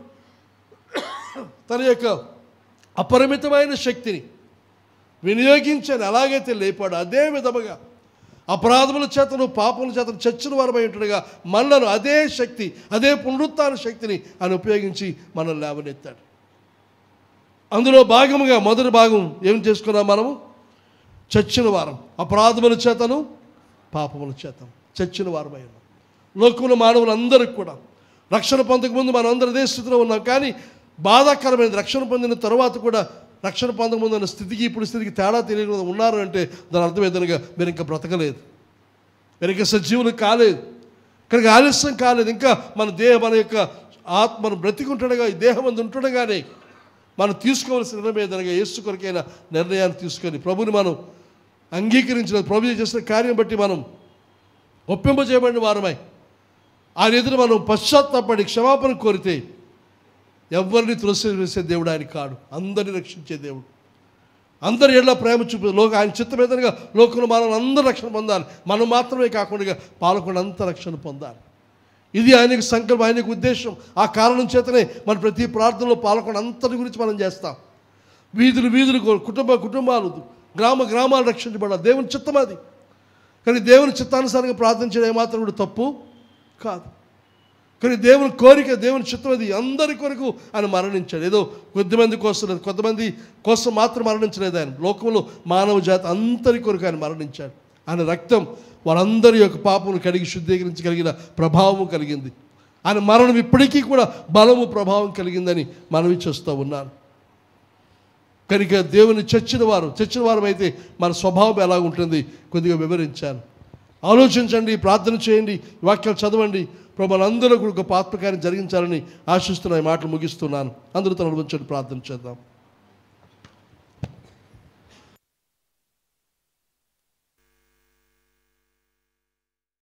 A: తన యొక్క అపరిమితమైన శక్తిని వినియోగించని ఎలాగైతే లేపాడో అదే విధముగా అపరాధముల చేతను పాపముల చేతను చచ్చిన వారమై ఉంటుండగా మనలను అదే శక్తి అదే పునరుత్థాన శక్తిని ఆయన ఉపయోగించి మనల్ని లేవనెత్తాడు అందులో భాగముగా మొదటి భాగం ఏం చేసుకున్నాం మనము చచ్చిన వారం అపరాధముల చేతను పాపముల చేతను చచ్చిన వారమై ఉన్నాం లోకంలో మానవులందరికీ కూడా రక్షణ పొందక ముందు మనం అందరం అదే స్థితిలో ఉన్నాం కానీ బాధాకరమైన రక్షణ పొందిన తర్వాత కూడా రక్షణ పొందక ముందు ఉన్న స్థితికి ఇప్పుడు స్థితికి తేడా తెలియకుండా ఉన్నారు అంటే దాని అర్థం ఏదనగా మీరు ఇంకా బ్రతకలేదు మీరు ఇంకా సజీవులు కాలేదు కనుక ఆలస్యం కాలేదు ఇంకా మన దేహ మన యొక్క ఆత్మను బ్రతికుంటుండగా ఈ దేహం అందు ఉంటుండగానే మనం తీసుకోవాల్సిన నిర్ణయం ఏదనగా యేసు కొరకైన నిర్ణయాన్ని తీసుకొని ప్రభుని మనం అంగీకరించిన ప్రభు చేసిన కార్యం బట్టి మనం ఒప్పింపజేయబడిన వారమై ఆయన ఎదురు మనం పశ్చాత్తాపడి క్షమాపణ కోరితే ఎవరిని తులసివేసే దేవుడు ఆయన కాడు అందరిని రక్షించే దేవుడు అందరి ఎట్లా ప్రేమ చూపే లోక ఆయన చిత్తం ఏదనగా లోకంలో మనం అందరూ రక్షణ పొందాలి మనం మాత్రమే కాకుండా పాలకుండా అంత రక్షణ పొందాలి ఇది ఆయనకు సంకల్పం ఆయనకు ఉద్దేశం ఆ కారణం చేతనే మన ప్రతి ప్రార్థనలో పాల్గొన్న అంతటి గురించి మనం చేస్తాం వీధులు వీధులు కో- కుటుంబ కుటుంబాలు గ్రామ గ్రామాలు రక్షించబడాలి దేవుని చిత్తం అది కానీ దేవుని చిత్తానుసారంగా ప్రార్థన చేయడం ఏమాత్రం కూడా తప్పు కాదు కానీ దేవుని కోరిక దేవుని చిత్తం అది అందరి కొరకు ఆయన మరణించాడు ఏదో కొద్దిమంది కోసం లేదు కొంతమంది కోసం మాత్రం మరణించలేదు ఆయన లోకంలో మానవ జాతి అందరి కొరకు ఆయన మరణించాడు ఆయన రక్తం వారందరి యొక్క పాపమును కడిగి శుద్ధీకరించగలిగిన ప్రభావము కలిగింది ఆయన మరణం ఇప్పటికీ కూడా బలము ప్రభావం కలిగిందని మనవి చేస్తూ ఉన్నాను కనుక దేవుని చచ్చిన వారు చచ్చిన వారం అయితే మన స్వభావం ఎలా ఉంటుంది కొద్దిగా వివరించాను ఆలోచించండి ప్రార్థన చేయండి ఈ వాక్యాలు చదవండి ప్రభు అందరూ కూడా గొప్ప ఆత్మకార్యం జరిగించాలని ఆశిస్తున్న ఈ మాటలు ముగిస్తున్నాను అందరూ తన ప్రార్థన చేద్దాం